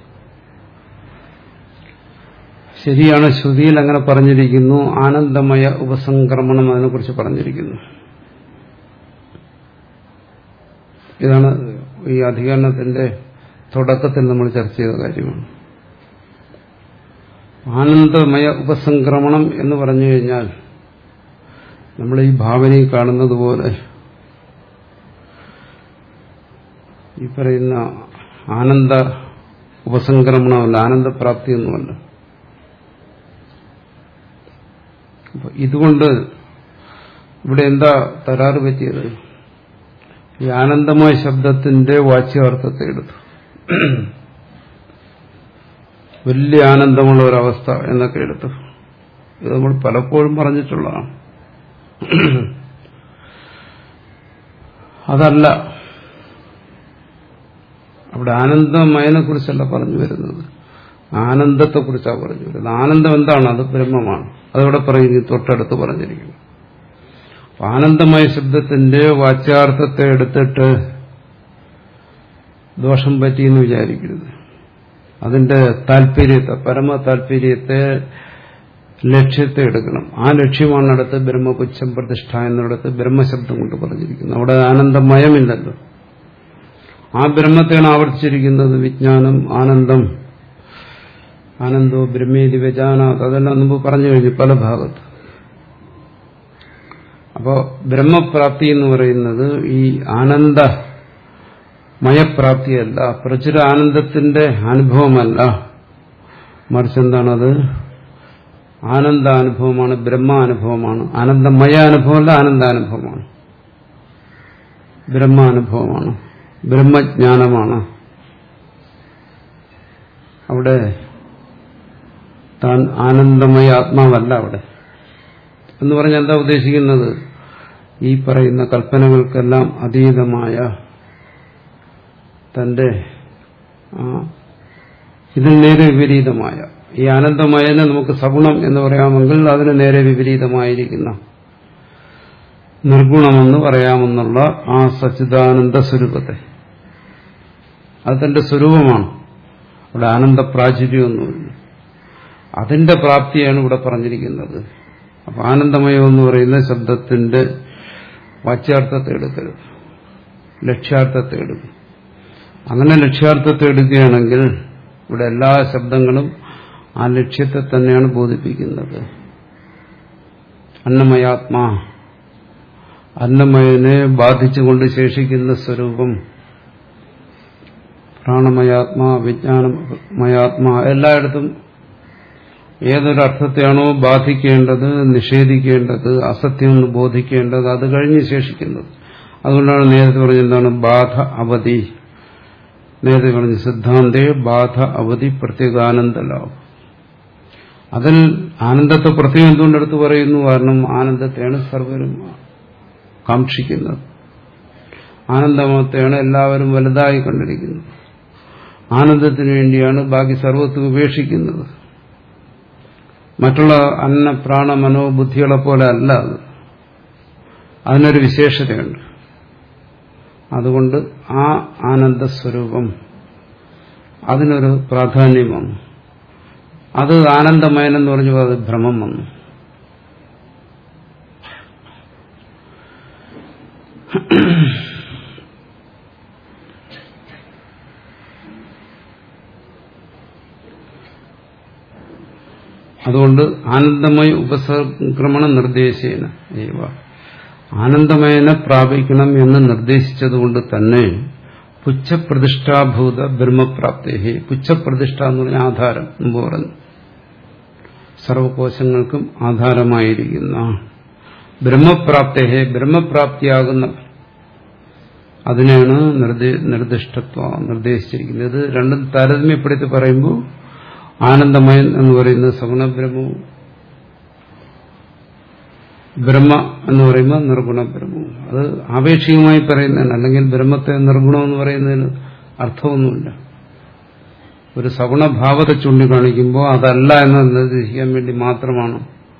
ശരിയാണ് ശ്രുതിയിൽ അങ്ങനെ പറഞ്ഞിരിക്കുന്നു ആനന്ദമയ ഉപസംക്രമണം അതിനെക്കുറിച്ച് പറഞ്ഞിരിക്കുന്നു ഇതാണ് ഈ അധികരണത്തിന്റെ തുടക്കത്തിൽ നമ്മൾ ചർച്ച ചെയ്ത കാര്യമാണ് ആനന്ദമയ ഉപസംക്രമണം എന്ന് പറഞ്ഞു കഴിഞ്ഞാൽ നമ്മൾ ഈ ഭാവനയിൽ കാണുന്നത് പോലെ ഈ പറയുന്ന ആനന്ദ ഉപസംക്രമണമല്ല ആനന്ദപ്രാപ്തി ഒന്നുമല്ല ഇതുകൊണ്ട് ഇവിടെ എന്താ തരാറ് പറ്റിയത് ഈ ആനന്ദമായ ശബ്ദത്തിന്റെ വാച്യാർത്ഥത്തെ എടുത്തു വലിയ ആനന്ദമുള്ള ഒരവസ്ഥ എന്നൊക്കെ എടുത്തു ഇത് നമ്മൾ പലപ്പോഴും പറഞ്ഞിട്ടുള്ളതാണ് അതല്ല അവിടെ ആനന്ദമയനെ കുറിച്ചല്ല പറഞ്ഞു വരുന്നത് ആനന്ദത്തെക്കുറിച്ചാണ് പറഞ്ഞു വരുന്നത് ആനന്ദം എന്താണ് അത് ബ്രഹ്മമാണ് അതവിടെ പറയുന്നു തൊട്ടടുത്ത് പറഞ്ഞിരിക്കുന്നു ആനന്ദമയ ശബ്ദത്തിന്റെ വാച്യാർത്ഥത്തെ എടുത്തിട്ട് ദോഷം പറ്റിയെന്ന് വിചാരിക്കരുത് അതിന്റെ താല്പര്യത്തെ പരമ താല്പര്യത്തെ ലക്ഷ്യത്തെ എടുക്കണം ആ ലക്ഷ്യമാണ് അടുത്ത് ബ്രഹ്മപുച്ഛം പ്രതിഷ്ഠ എന്നിടത്ത് ബ്രഹ്മശബ്ദം കൊണ്ട് പറഞ്ഞിരിക്കുന്നത് അവിടെ ആനന്ദമയമില്ലല്ലോ ആ ബ്രഹ്മത്തെയാണ് ആവർത്തിച്ചിരിക്കുന്നത് വിജ്ഞാനം ആനന്ദം ആനന്ദോ ബ്രഹ്മേതി വ്യജാനാഥ് അതെല്ലാം മുമ്പ് പറഞ്ഞു കഴിഞ്ഞു പല ഭാഗത്ത് അപ്പോ ബ്രഹ്മപ്രാപ്തി എന്ന് പറയുന്നത് ഈ ആനന്ദ മയപ്രാപ്തിയല്ല പ്രചുര ആനന്ദത്തിന്റെ അനുഭവമല്ല മറിച്ച് എന്താണത് ആനന്ദാനുഭവമാണ് ബ്രഹ്മാനുഭവമാണ് ആനന്ദമയ അനുഭവമല്ല ആനന്ദാനുഭവമാണ് ബ്രഹ്മാനുഭവമാണ് ബ്രഹ്മജ്ഞാനമാണ് അവിടെ താൻ ആനന്ദമയ ആത്മാവല്ല അവിടെ എന്ന് പറഞ്ഞാൽ എന്താ ഉദ്ദേശിക്കുന്നത് ഈ പറയുന്ന കൽപ്പനകൾക്കെല്ലാം അതീതമായ തന്റെ ഇതിന് നേരെ വിപരീതമായ ഈ ആനന്ദമയനെ നമുക്ക് സഗുണം എന്ന് പറയാമെങ്കിൽ അതിന് നേരെ വിപരീതമായിരിക്കുന്ന നിർഗുണമെന്ന് പറയാമെന്നുള്ള ആ സച്ചിദാനന്ദ സ്വരൂപത്തെ അത് തന്റെ സ്വരൂപമാണ് അവിടെ ആനന്ദ പ്രാചുര്യമൊന്നുമില്ല അതിന്റെ പ്രാപ്തിയാണ് ഇവിടെ പറഞ്ഞിരിക്കുന്നത് അപ്പൊ ആനന്ദമയം എന്ന് പറയുന്ന ശബ്ദത്തിന്റെ വാച്യാർത്ഥത്തെ എടുക്കരുത് ലക്ഷ്യാർത്ഥത്തെ എടുക്കും അങ്ങനെ ലക്ഷ്യാർത്ഥത്തെ എടുക്കുകയാണെങ്കിൽ ഇവിടെ എല്ലാ ശബ്ദങ്ങളും ആ ലക്ഷ്യത്തെ തന്നെയാണ് ബോധിപ്പിക്കുന്നത് അന്നമയാത്മാ അന്നമയനെ ബാധിച്ചുകൊണ്ട് ശേഷിക്കുന്ന സ്വരൂപം പ്രാണമയാത്മാ വിജ്ഞാനമയാത്മാ എല്ലായിടത്തും ഏതൊരർത്ഥത്തെയാണോ ബാധിക്കേണ്ടത് നിഷേധിക്കേണ്ടത് അസത്യം എന്ന് ബോധിക്കേണ്ടത് അത് കഴിഞ്ഞ് ശേഷിക്കുന്നത് അതുകൊണ്ടാണ് നേരത്തെ പറഞ്ഞെന്താണ് ബാധ അവധി നേരത്തെ പറഞ്ഞ സിദ്ധാന്തേ ബാധ അവധി പ്രത്യേകാനന്ദലാവും അതിൽ ആനന്ദത്തെ പ്രത്യേകം എന്തുകൊണ്ടെടുത്ത് പറയുന്നു കാരണം ആനന്ദത്തെയാണ് സർവരും കാക്ഷിക്കുന്നത് ആനന്ദമത്തെയാണ് എല്ലാവരും വലുതായി കണ്ടിരിക്കുന്നത് ആനന്ദത്തിന് വേണ്ടിയാണ് ബാക്കി സർവത്വം ഉപേക്ഷിക്കുന്നത് മറ്റുള്ള അന്ന പ്രാണ മനോബുദ്ധികളെ പോലെ അല്ല അത് അതിനൊരു വിശേഷതയുണ്ട് അതുകൊണ്ട് ആ ആനന്ദസ്വരൂപം അതിനൊരു പ്രാധാന്യം വന്നു അത് ആനന്ദമയനെന്ന് പറഞ്ഞു അത് ഭ്രമം വന്നു അതുകൊണ്ട് ആനന്ദമയ ഉപസംക്രമണ നിർദ്ദേശേന ഏവ ആനന്ദമയനെ പ്രാപിക്കണം എന്ന് നിർദ്ദേശിച്ചതുകൊണ്ട് തന്നെ പുച്ഛപ്രതിഷ്ഠാഭൂത ബ്രഹ്മപ്രാപ്തി പുച്ഛപ്രതിഷ്ഠ എന്ന് പറഞ്ഞ ആധാരം മുമ്പ് പറഞ്ഞു സർവകോശങ്ങൾക്കും ആധാരമായിരിക്കുന്ന ബ്രഹ്മപ്രാപ്തി ബ്രഹ്മപ്രാപ്തിയാകുന്ന അതിനെയാണ് നിർദ്ദിഷ്ടത്വ നിർദ്ദേശിച്ചിരിക്കുന്നത് ഇത് രണ്ടും താരതമ്യപ്പെടുത്തി പറയുമ്പോൾ ആനന്ദമയൻ എന്ന് പറയുന്നത് സഗുണബ്രഹ്മവും ബ്രഹ്മ എന്ന് പറയുമ്പോൾ നിർഗുണ ബ്രഹ്മവും അത് ആപേക്ഷികമായി പറയുന്നതാണ് അല്ലെങ്കിൽ ബ്രഹ്മത്തെ നിർഗുണമെന്ന് പറയുന്നതിന് അർത്ഥമൊന്നുമില്ല ഒരു സഗുണഭാവത്തെ ചൂണ്ടിക്കാണിക്കുമ്പോൾ അതല്ല എന്ന് നിർദ്ദേശിക്കാൻ വേണ്ടി മാത്രമാണ്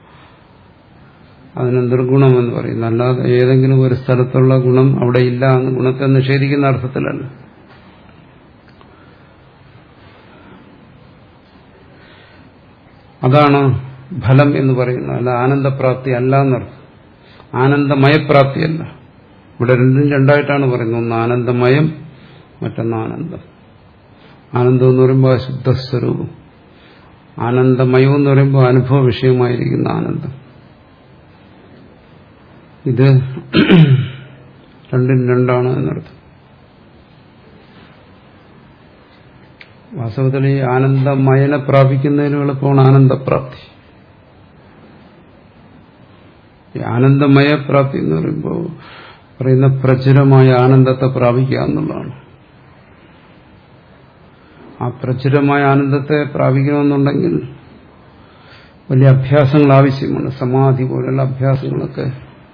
അതിന് നിർഗുണം എന്ന് പറയുന്നത് അല്ലാതെ ഏതെങ്കിലും ഒരു സ്ഥലത്തുള്ള ഗുണം അവിടെ ഇല്ല എന്ന് ഗുണത്തെ നിഷേധിക്കുന്ന അർത്ഥത്തിലല്ല അതാണ് ഫലം എന്ന് പറയുന്നത് അല്ല ആനന്ദപ്രാപ്തി അല്ല എന്നർത്ഥം ആനന്ദമയപ്രാപ്തിയല്ല ഇവിടെ രണ്ടും രണ്ടായിട്ടാണ് പറയുന്നത് ഒന്ന് ആനന്ദമയം മറ്റൊന്ന് ആനന്ദം ആനന്ദം എന്ന് പറയുമ്പോൾ ശുദ്ധസ്വരൂപം ആനന്ദമയം എന്ന് പറയുമ്പോൾ അനുഭവ വിഷയമായിരിക്കുന്ന ആനന്ദം ഇത് രണ്ടും രണ്ടാണ് എന്നർത്ഥം വാസ്തവത്തിൽ ഈ ആനന്ദമയനെ പ്രാപിക്കുന്നതിന് എളുപ്പമാണ് ആനന്ദപ്രാപ്തി ഈ ആനന്ദമയ പ്രാപ്തി എന്ന് പറയുമ്പോൾ പറയുന്ന പ്രചുരമായ ആനന്ദത്തെ പ്രാപിക്കുക എന്നുള്ളതാണ് ആ പ്രചുരമായ ആനന്ദത്തെ പ്രാപിക്കണമെന്നുണ്ടെങ്കിൽ വലിയ അഭ്യാസങ്ങൾ ആവശ്യമാണ് സമാധി പോലുള്ള അഭ്യാസങ്ങളൊക്കെ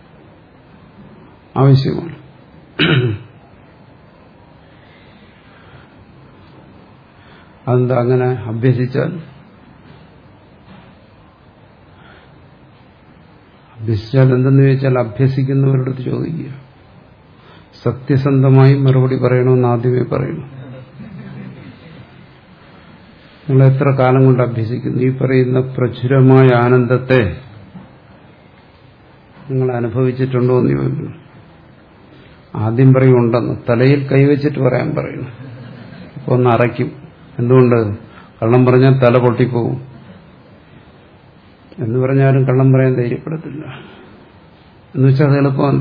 ആവശ്യമാണ് അതെന്താ അങ്ങനെ അഭ്യസിച്ചാൽ അഭ്യസിച്ചാൽ എന്തെന്ന് ചോദിച്ചാൽ അഭ്യസിക്കുന്നവരുടെ അടുത്ത് ചോദിക്കുക സത്യസന്ധമായി മറുപടി പറയണമെന്ന് ആദ്യമേ പറയണം നിങ്ങൾ എത്ര കാലം കൊണ്ട് അഭ്യസിക്കുന്നു ഈ പറയുന്ന പ്രചുരമായ ആനന്ദത്തെ നിങ്ങൾ അനുഭവിച്ചിട്ടുണ്ടോ എന്ന് ചോദിക്കുന്നു ആദ്യം പറയുണ്ടെന്ന് തലയിൽ കൈവച്ചിട്ട് പറയാൻ പറയുന്നു അപ്പോൾ ഒന്ന് അറയ്ക്കും എന്തുകൊണ്ട് കള്ളം പറഞ്ഞാൽ തല പൊട്ടിപ്പോവും എന്ന് പറഞ്ഞാലും കള്ളം പറയാൻ ധൈര്യപ്പെടത്തില്ല എന്ന് വെച്ചാൽ അത് എളുപ്പമല്ല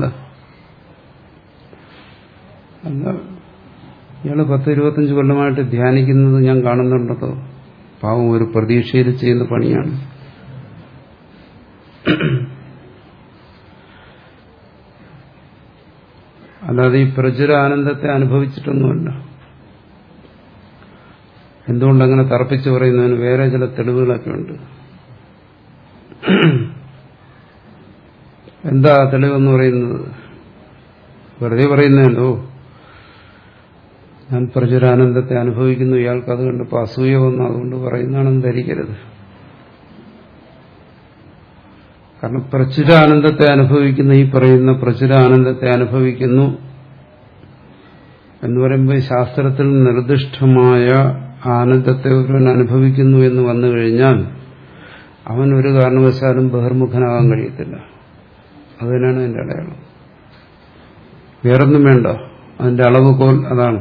അല്ല ഇയാള് പത്ത് ഇരുപത്തഞ്ച് കൊല്ലമായിട്ട് ധ്യാനിക്കുന്നത് ഞാൻ കാണുന്നുണ്ടോ പാവം ഒരു പ്രതീക്ഷയിൽ ചെയ്യുന്ന പണിയാണ് അല്ലാതെ ഈ പ്രചുര ആനന്ദത്തെ അനുഭവിച്ചിട്ടൊന്നുമല്ല എന്തുകൊണ്ടങ്ങനെ തറപ്പിച്ച് പറയുന്നതിന് വേറെ ചില തെളിവുകളൊക്കെ ഉണ്ട് എന്താ തെളിവെന്ന് പറയുന്നത് വെറുതെ പറയുന്നതല്ലോ ഞാൻ പ്രചുരാനന്ദത്തെ അനുഭവിക്കുന്നു ഇയാൾക്ക് അത് കണ്ടപ്പോൾ അസൂയ വന്നു അതുകൊണ്ട് പറയുന്നതാണെന്ന് ധരിക്കരുത് കാരണം പ്രചുരാനന്ദത്തെ അനുഭവിക്കുന്ന ഈ പറയുന്ന പ്രചുരാനന്ദത്തെ അനുഭവിക്കുന്നു എന്ന് പറയുമ്പോൾ ശാസ്ത്രത്തിൽ നിർദ്ദിഷ്ടമായ ആനന്ദത്തെ ഒരുവൻ അനുഭവിക്കുന്നു എന്ന് വന്നു കഴിഞ്ഞാൽ അവൻ ഒരു കാരണവശാലും ബഹിർമുഖനാകാൻ കഴിയത്തില്ല അതിനാണ് എന്റെ അടയാളം വേറൊന്നും വേണ്ട അതിന്റെ അളവുകോൽ അതാണ്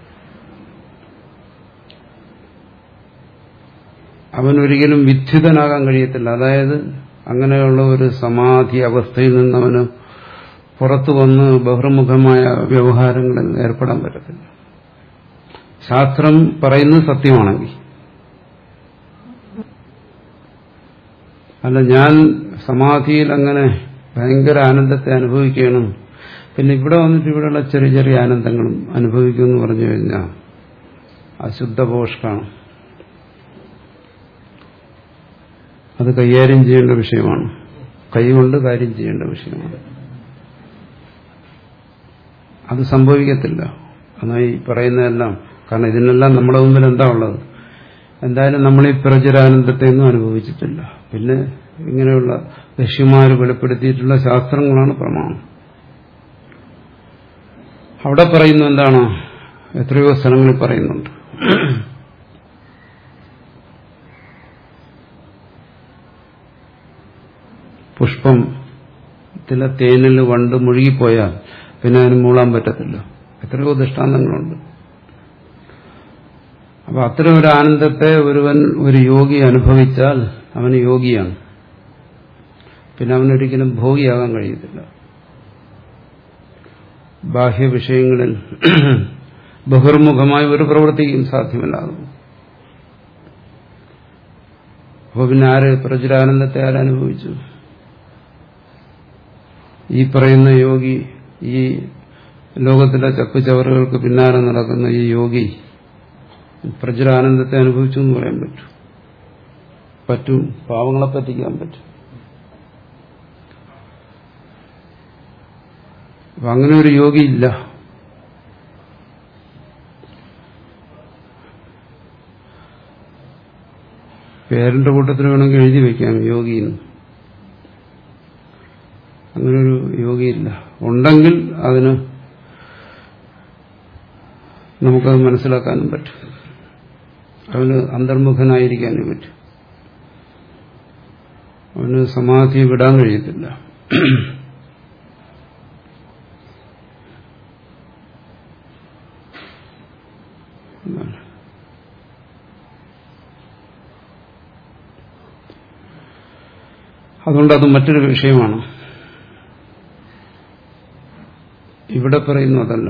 അവൻ ഒരിക്കലും വിദ്യുതനാകാൻ കഴിയത്തില്ല അതായത് അങ്ങനെയുള്ള ഒരു സമാധി അവസ്ഥയിൽ നിന്ന് അവന് പുറത്തു വന്ന് ബഹിർമുഖമായ വ്യവഹാരങ്ങളിൽ ഏർപ്പെടാൻ പറ്റത്തില്ല ശാസ്ത്രം പറയുന്നത് സത്യമാണെങ്കിൽ അല്ല ഞാൻ സമാധിയിൽ അങ്ങനെ ഭയങ്കര ആനന്ദത്തെ അനുഭവിക്കണം പിന്നെ ഇവിടെ വന്നിട്ട് ഇവിടെയുള്ള ചെറിയ ചെറിയ ആനന്ദങ്ങളും അനുഭവിക്കുമെന്ന് പറഞ്ഞു കഴിഞ്ഞാൽ അശുദ്ധപോഷ്കാണ് അത് കൈകാര്യം ചെയ്യേണ്ട വിഷയമാണ് കൈകൊണ്ട് കാര്യം ചെയ്യേണ്ട വിഷയമാണ് അത് സംഭവിക്കത്തില്ല എന്നാൽ ഈ പറയുന്നതെല്ലാം കാരണം ഇതിനെല്ലാം നമ്മുടെ മുമ്പിൽ എന്താ ഉള്ളത് എന്തായാലും നമ്മൾ ഈ പ്രചരാനന്ദത്തെ ഒന്നും അനുഭവിച്ചിട്ടില്ല പിന്നെ ഇങ്ങനെയുള്ള ഋഷിമാർ വെളിപ്പെടുത്തിയിട്ടുള്ള ശാസ്ത്രങ്ങളാണ് പ്രമാണം അവിടെ പറയുന്നു എന്താണ് എത്രയോ സ്ഥലങ്ങളിൽ പറയുന്നുണ്ട് പുഷ്പം ചില തേനിൽ വണ്ട് മുഴുകിപ്പോയാൽ പിന്നെ അതിന് മൂളാൻ പറ്റത്തില്ല എത്രയോ ദൃഷ്ടാന്തങ്ങളുണ്ട് അപ്പൊ അത്തരം ഒരു ആനന്ദത്തെ ഒരുവൻ ഒരു യോഗി അനുഭവിച്ചാൽ അവന് യോഗിയാണ് പിന്നെ അവനൊരിക്കലും ഭോഗിയാകാൻ കഴിയത്തില്ല ബാഹ്യ വിഷയങ്ങളിൽ ബഹിർമുഖമായി ഒരു പ്രവൃത്തിയും സാധ്യമല്ലാകും അപ്പൊ പിന്നെ ആര് പ്രചുരാനന്ദത്തെ ആരനുഭവിച്ചു ഈ പറയുന്ന യോഗി ഈ ലോകത്തിലെ ചപ്പ് ചവറുകൾക്ക് പിന്നാലെ നടക്കുന്ന ഈ യോഗി പ്രചുരാനന്ദത്തെ അനുഭവിച്ചു എന്ന് പറയാൻ പറ്റും പറ്റും പാവങ്ങളെ പറ്റിക്കാൻ പറ്റും അപ്പൊ അങ്ങനെ ഒരു യോഗി ഇല്ല പേരന്റെ കൂട്ടത്തിൽ വേണമെങ്കിൽ എഴുതി വെക്കാം യോഗിന്ന് അങ്ങനൊരു യോഗിയില്ല ഉണ്ടെങ്കിൽ അതിന് നമുക്കത് മനസ്സിലാക്കാനും പറ്റും അവന് അന്തർമുഖനായിരിക്കാനും പറ്റും അവന് സമാധി വിടാൻ കഴിയത്തില്ല എന്താണ് അതുകൊണ്ട് അത് മറ്റൊരു വിഷയമാണ് ഇവിടെ പറയുന്നു അതല്ല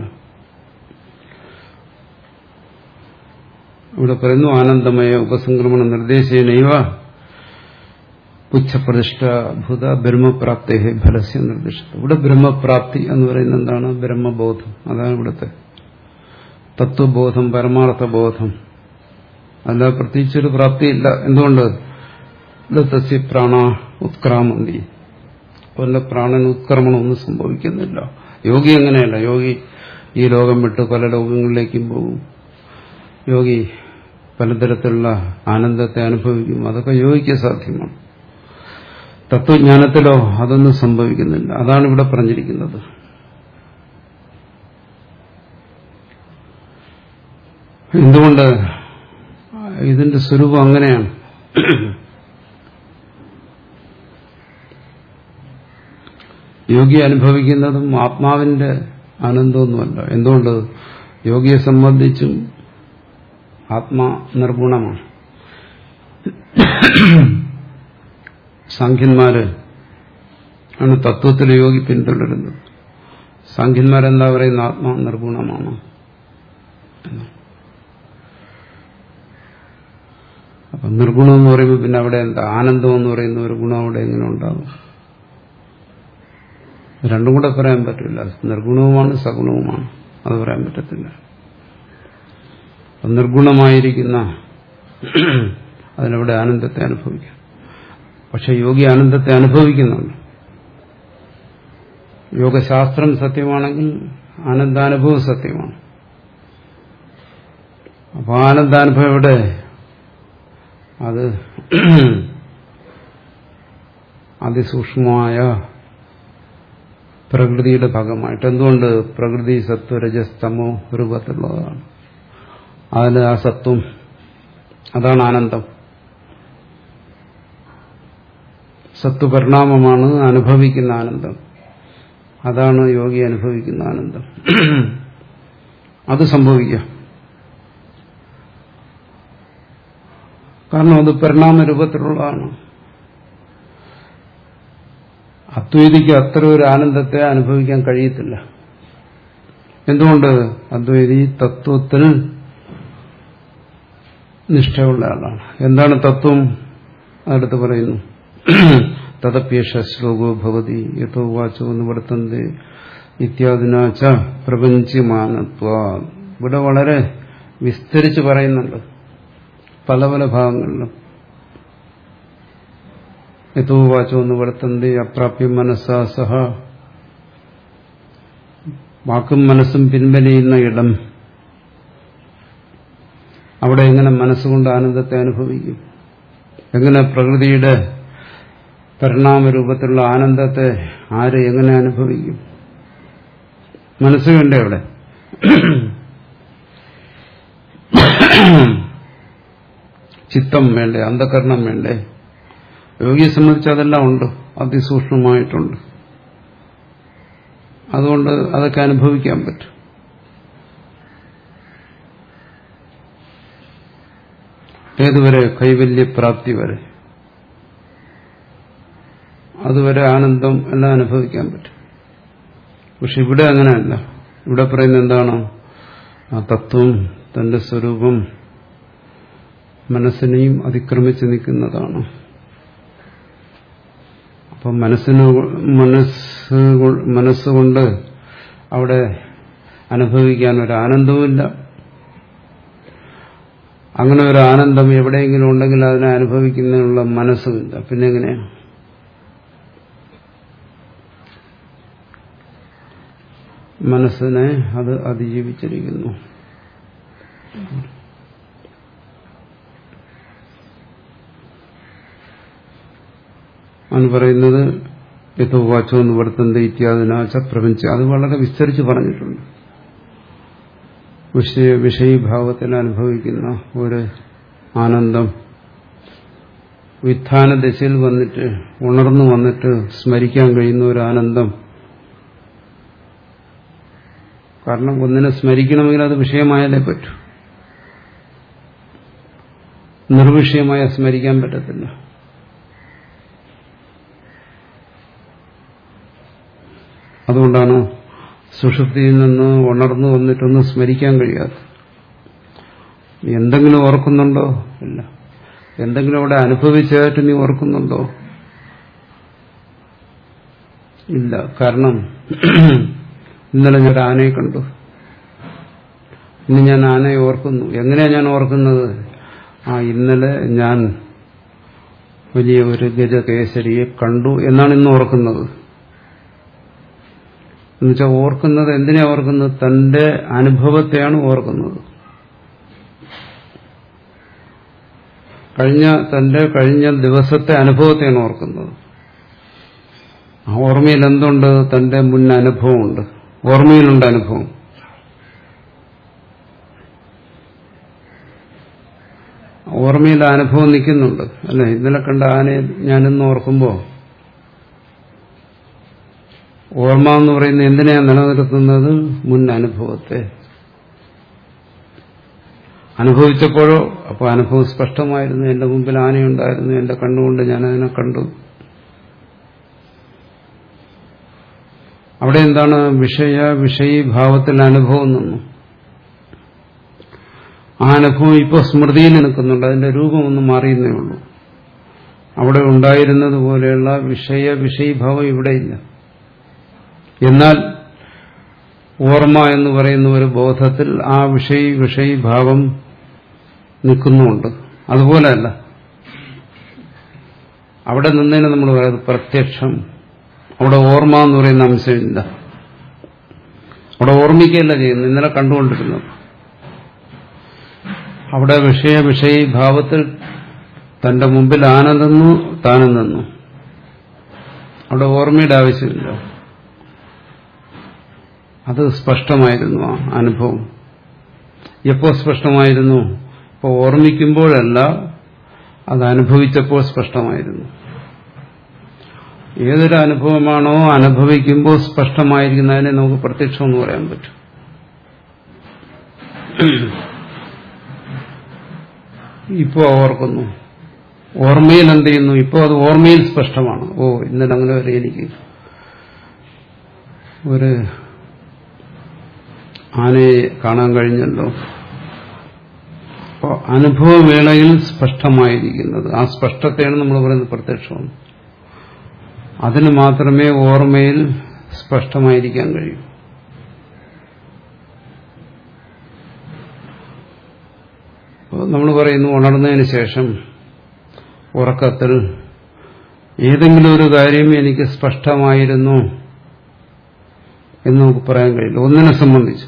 ഇവിടെ പറയുന്നു ആനന്ദമയ ഉപസംക്രമണ നിർദ്ദേശനൈവ പുച്ഛപ്രതിഷ്ഠ ഭൂത ബ്രഹ്മപ്രാപ്തി ഫലസ്യ നിർദ്ദേശിച്ചത് ഇവിടെ ബ്രഹ്മപ്രാപ്തി എന്ന് പറയുന്നത് എന്താണ് ബ്രഹ്മബോധം അതാണ് ഇവിടുത്തെ തത്വബോധം പരമാർത്ഥബോധം അല്ല പ്രത്യേകിച്ചൊരു പ്രാപ്തിയില്ല എന്തുകൊണ്ട് തസ്യ പ്രാണ ഉത്ക്രാമന്തി അവന്റെ പ്രാണൻ ഉത്ക്രമണമൊന്നും സംഭവിക്കുന്നില്ല യോഗി അങ്ങനെയല്ല യോഗി ഈ ലോകം വിട്ട് പല ലോകങ്ങളിലേക്കും പോകും യോഗി പലതരത്തിലുള്ള ആനന്ദത്തെ അനുഭവിക്കും അതൊക്കെ യോഗിക്ക് സാധ്യമാണ് തത്വജ്ഞാനത്തിലോ അതൊന്നും സംഭവിക്കുന്നില്ല അതാണ് ഇവിടെ പറഞ്ഞിരിക്കുന്നത് എന്തുകൊണ്ട് ഇതിന്റെ സ്വരൂപം അങ്ങനെയാണ് യോഗി അനുഭവിക്കുന്നതും ആത്മാവിന്റെ ആനന്ദമൊന്നുമല്ല എന്തുകൊണ്ട് യോഗിയെ സംബന്ധിച്ചും ആത്മാ നിർഗുണമാണ് സാഖ്യന്മാര് ആണ് തത്വത്തിൽ യോഗി പിന്തുടരുന്നത് സാഖ്യന്മാരെന്താ പറയുന്ന ആത്മാ നിർഗുണമാണ് അപ്പൊ നിർഗുണം എന്ന് പറയുമ്പോൾ പിന്നെ അവിടെ എന്താ ആനന്ദം എന്ന് പറയുന്ന ഒരു ഗുണം അവിടെ എങ്ങനെ ഉണ്ടാകും രണ്ടും കൂടെ പറയാൻ പറ്റില്ല നിർഗുണവുമാണ് സഗുണവുമാണ് അത് പറയാൻ പറ്റത്തില്ല നിർഗുണമായിരിക്കുന്ന അതിനവിടെ ആനന്ദത്തെ അനുഭവിക്കാം പക്ഷെ യോഗി ആനന്ദത്തെ അനുഭവിക്കുന്നുണ്ട് യോഗശാസ്ത്രം സത്യമാണെങ്കിൽ ആനന്ദാനുഭവം സത്യമാണ് അപ്പൊ ആനന്ദാനുഭവം എവിടെ അത് അതിസൂക്ഷ്മമായ പ്രകൃതിയുടെ ഭാഗമായിട്ട് എന്തുകൊണ്ട് പ്രകൃതി സത്വ രജസ്തമോ രൂപത്തിലുള്ളതാണ് അതിൽ ആ സത്വം അതാണ് ആനന്ദം സത്വപരിണാമമാണ് അനുഭവിക്കുന്ന ആനന്ദം അതാണ് യോഗി അനുഭവിക്കുന്ന ആനന്ദം അത് സംഭവിക്കാം കാരണം അത് പരിണാമ രൂപത്തിലുള്ളതാണ് അദ്വൈതിക്ക് അത്ര ഒരു ആനന്ദത്തെ അനുഭവിക്കാൻ കഴിയത്തില്ല എന്തുകൊണ്ട് അദ്വൈതി തത്വത്തിൽ നിഷ്ഠയുള്ള ആളാണ് എന്താണ് തത്വം അടുത്ത് പറയുന്നു തദപ്യേഷ ശ്ലോകോ ഭവതി യഥോ വാച്ചോ നിവർത്തന്തി ഇത്യാദിനാച്ച പ്രപഞ്ചമാനത്വ ഇവിടെ വളരെ വിസ്തരിച്ച് പറയുന്നുണ്ട് പല പല ഭാഗങ്ങളിലും യഥോ വാച്ചോ നിവർത്തന്തി അപ്രാപ്യം മനസ്സാ സഹ വാക്കും മനസ്സും പിൻവലിയുന്ന ഇടം അവിടെ എങ്ങനെ മനസ്സുകൊണ്ട് ആനന്ദത്തെ അനുഭവിക്കും എങ്ങനെ പ്രകൃതിയുടെ പരിണാമരൂപത്തിലുള്ള ആനന്ദത്തെ ആര് എങ്ങനെ അനുഭവിക്കും മനസ്സ് വേണ്ടേ അവിടെ ചിത്തം വേണ്ടേ അന്ധകരണം വേണ്ടേ യോഗിയെ സംബന്ധിച്ച് അതെല്ലാം ഉണ്ട് അതിസൂക്ഷ്മമായിട്ടുണ്ട് അതുകൊണ്ട് അതൊക്കെ അനുഭവിക്കാൻ പറ്റും ഏതുവരെ കൈവല്യപ്രാപ്തി വരെ അതുവരെ ആനന്ദം എല്ലാം അനുഭവിക്കാൻ പറ്റും പക്ഷെ ഇവിടെ അങ്ങനെയല്ല ഇവിടെ പറയുന്നത് എന്താണ് ആ തത്വം തന്റെ സ്വരൂപം മനസ്സിനെയും അതിക്രമിച്ച് നിൽക്കുന്നതാണ് അപ്പം മനസ്സിന് മനസ്സ് മനസ്സുകൊണ്ട് അവിടെ അനുഭവിക്കാൻ ഒരു ആനന്ദവുമില്ല അങ്ങനെ ഒരു ആനന്ദം എവിടെയെങ്കിലും ഉണ്ടെങ്കിൽ അതിനെ അനുഭവിക്കുന്നതിനുള്ള മനസ്സുമില്ല പിന്നെ എങ്ങനെയാണ് മനസ്സിനെ അത് അതിജീവിച്ചിരിക്കുന്നു ആണ് പറയുന്നത് യഥോവാച്ചോ എന്ന് വർത്തന്ത ഇത്യാദിനാച്ച പ്രപഞ്ച അത് വളരെ വിസ്തരിച്ച് പറഞ്ഞിട്ടുണ്ട് വിഷയ വിഷയീഭാവത്തിൽ അനുഭവിക്കുന്ന ഒരു ആനന്ദം വിധാന ദശയിൽ വന്നിട്ട് ഉണർന്നു വന്നിട്ട് സ്മരിക്കാൻ കഴിയുന്ന ഒരു ആനന്ദം കാരണം ഒന്നിനെ സ്മരിക്കണമെങ്കിൽ അത് വിഷയമായാലേ പറ്റൂ നിർവിഷയമായ സ്മരിക്കാൻ പറ്റത്തില്ല അതുകൊണ്ടാണ് സുഷുപ്തിയിൽ നിന്ന് ഉണർന്നു വന്നിട്ടൊന്നും സ്മരിക്കാൻ കഴിയാത്ത എന്തെങ്കിലും ഓർക്കുന്നുണ്ടോ ഇല്ല എന്തെങ്കിലും അവിടെ അനുഭവിച്ചതായിട്ട് നീ ഓർക്കുന്നുണ്ടോ ഇല്ല കാരണം ഇന്നലെ ഞാൻ ആനയെ കണ്ടു ഇന്ന് ഞാൻ ആനയെ ഓർക്കുന്നു എങ്ങനെയാ ഞാൻ ഓർക്കുന്നത് ആ ഇന്നലെ ഞാൻ വലിയ ഒരു ഗജകേസരിയെ കണ്ടു എന്നാണ് ഇന്ന് ഓർക്കുന്നത് എന്നുവെച്ചാൽ ഓർക്കുന്നത് എന്തിനാ ഓർക്കുന്നത് തന്റെ അനുഭവത്തെയാണ് ഓർക്കുന്നത് കഴിഞ്ഞ തന്റെ കഴിഞ്ഞ ദിവസത്തെ അനുഭവത്തെയാണ് ഓർക്കുന്നത് ആ ഓർമ്മയിൽ എന്തുണ്ട് തന്റെ മുൻ അനുഭവമുണ്ട് ഓർമ്മയിലുണ്ട് അനുഭവം ഓർമ്മയിൽ അനുഭവം നിൽക്കുന്നുണ്ട് അല്ലെ ഇന്നലെ കണ്ട ആനയെ ഞാനിന്ന് ഓർക്കുമ്പോൾ ഓർമ്മ എന്ന് പറയുന്നത് എന്തിനാണ് നിലനിർത്തുന്നത് മുൻ അനുഭവത്തെ അനുഭവിച്ചപ്പോഴോ അപ്പോൾ അനുഭവം സ്പഷ്ടമായിരുന്നു എന്റെ മുമ്പിൽ ആനയുണ്ടായിരുന്നു എന്റെ കണ്ണുകൊണ്ട് ഞാൻ അതിനെ കണ്ടു അവിടെ എന്താണ് വിഷയ വിഷയീഭാവത്തിൽ അനുഭവം നിന്നു ആ അനുഭവം ഇപ്പോൾ സ്മൃതിയിൽ നിൽക്കുന്നുണ്ട് അതിന്റെ രൂപമൊന്നും മാറിയെന്നേ ഉള്ളൂ അവിടെ ഉണ്ടായിരുന്നത് പോലെയുള്ള വിഷയ വിഷയീഭാവം ഇവിടെയില്ല എന്നാൽ ഓർമ്മ എന്ന് പറയുന്ന ഒരു ബോധത്തിൽ ആ വിഷയ വിഷയീഭാവം നിൽക്കുന്നുമുണ്ട് അതുപോലെയല്ല അവിടെ നിന്നതിന് നമ്മൾ പറയുന്നത് പ്രത്യക്ഷം അവിടെ ഓർമ്മ എന്ന് പറയുന്ന അംശമില്ല അവിടെ ഓർമ്മിക്കുകയല്ല ചെയ്യുന്നത് ഇന്നലെ കണ്ടുകൊണ്ടിരുന്നത് അവിടെ വിഷയ വിഷയീഭാവത്തിൽ തന്റെ മുമ്പിൽ ആന നിന്നു താനും നിന്നു അവിടെ ഓർമ്മയുടെ ആവശ്യമില്ല അത് സ്പഷ്ടമായിരുന്നു ആ അനുഭവം എപ്പോ സ്പഷ്ടമായിരുന്നു ഇപ്പോൾ ഓർമ്മിക്കുമ്പോഴല്ല അത് അനുഭവിച്ചപ്പോൾ സ്പഷ്ടമായിരുന്നു ഏതൊരു അനുഭവമാണോ അനുഭവിക്കുമ്പോൾ സ്പഷ്ടമായിരിക്കുന്നതിനെ നമുക്ക് പ്രത്യക്ഷം എന്ന് പറയാൻ പറ്റും ഇപ്പോ ഓർക്കുന്നു ഓർമ്മയിൽ എന്ത് ചെയ്യുന്നു ഇപ്പോൾ അത് ഓർമ്മയിൽ സ്പഷ്ടമാണ് ഓ ഇന്നലെ അങ്ങനെ വരെ എനിക്ക് ഒരു ആനയെ കാണാൻ കഴിഞ്ഞല്ലോ അപ്പോൾ അനുഭവവേളയിൽ സ്പഷ്ടമായിരിക്കുന്നത് ആ സ്പഷ്ടത്തെയാണ് നമ്മൾ പറയുന്നത് പ്രത്യക്ഷം അതിന് മാത്രമേ ഓർമ്മയിൽ സ്പഷ്ടമായിരിക്കാൻ കഴിയൂ നമ്മൾ പറയുന്നു ഉണർന്നതിന് ശേഷം ഉറക്കത്തിൽ ഏതെങ്കിലും ഒരു കാര്യം എനിക്ക് സ്പഷ്ടമായിരുന്നു എന്ന് നമുക്ക് പറയാൻ കഴിയില്ല ഒന്നിനെ സംബന്ധിച്ച്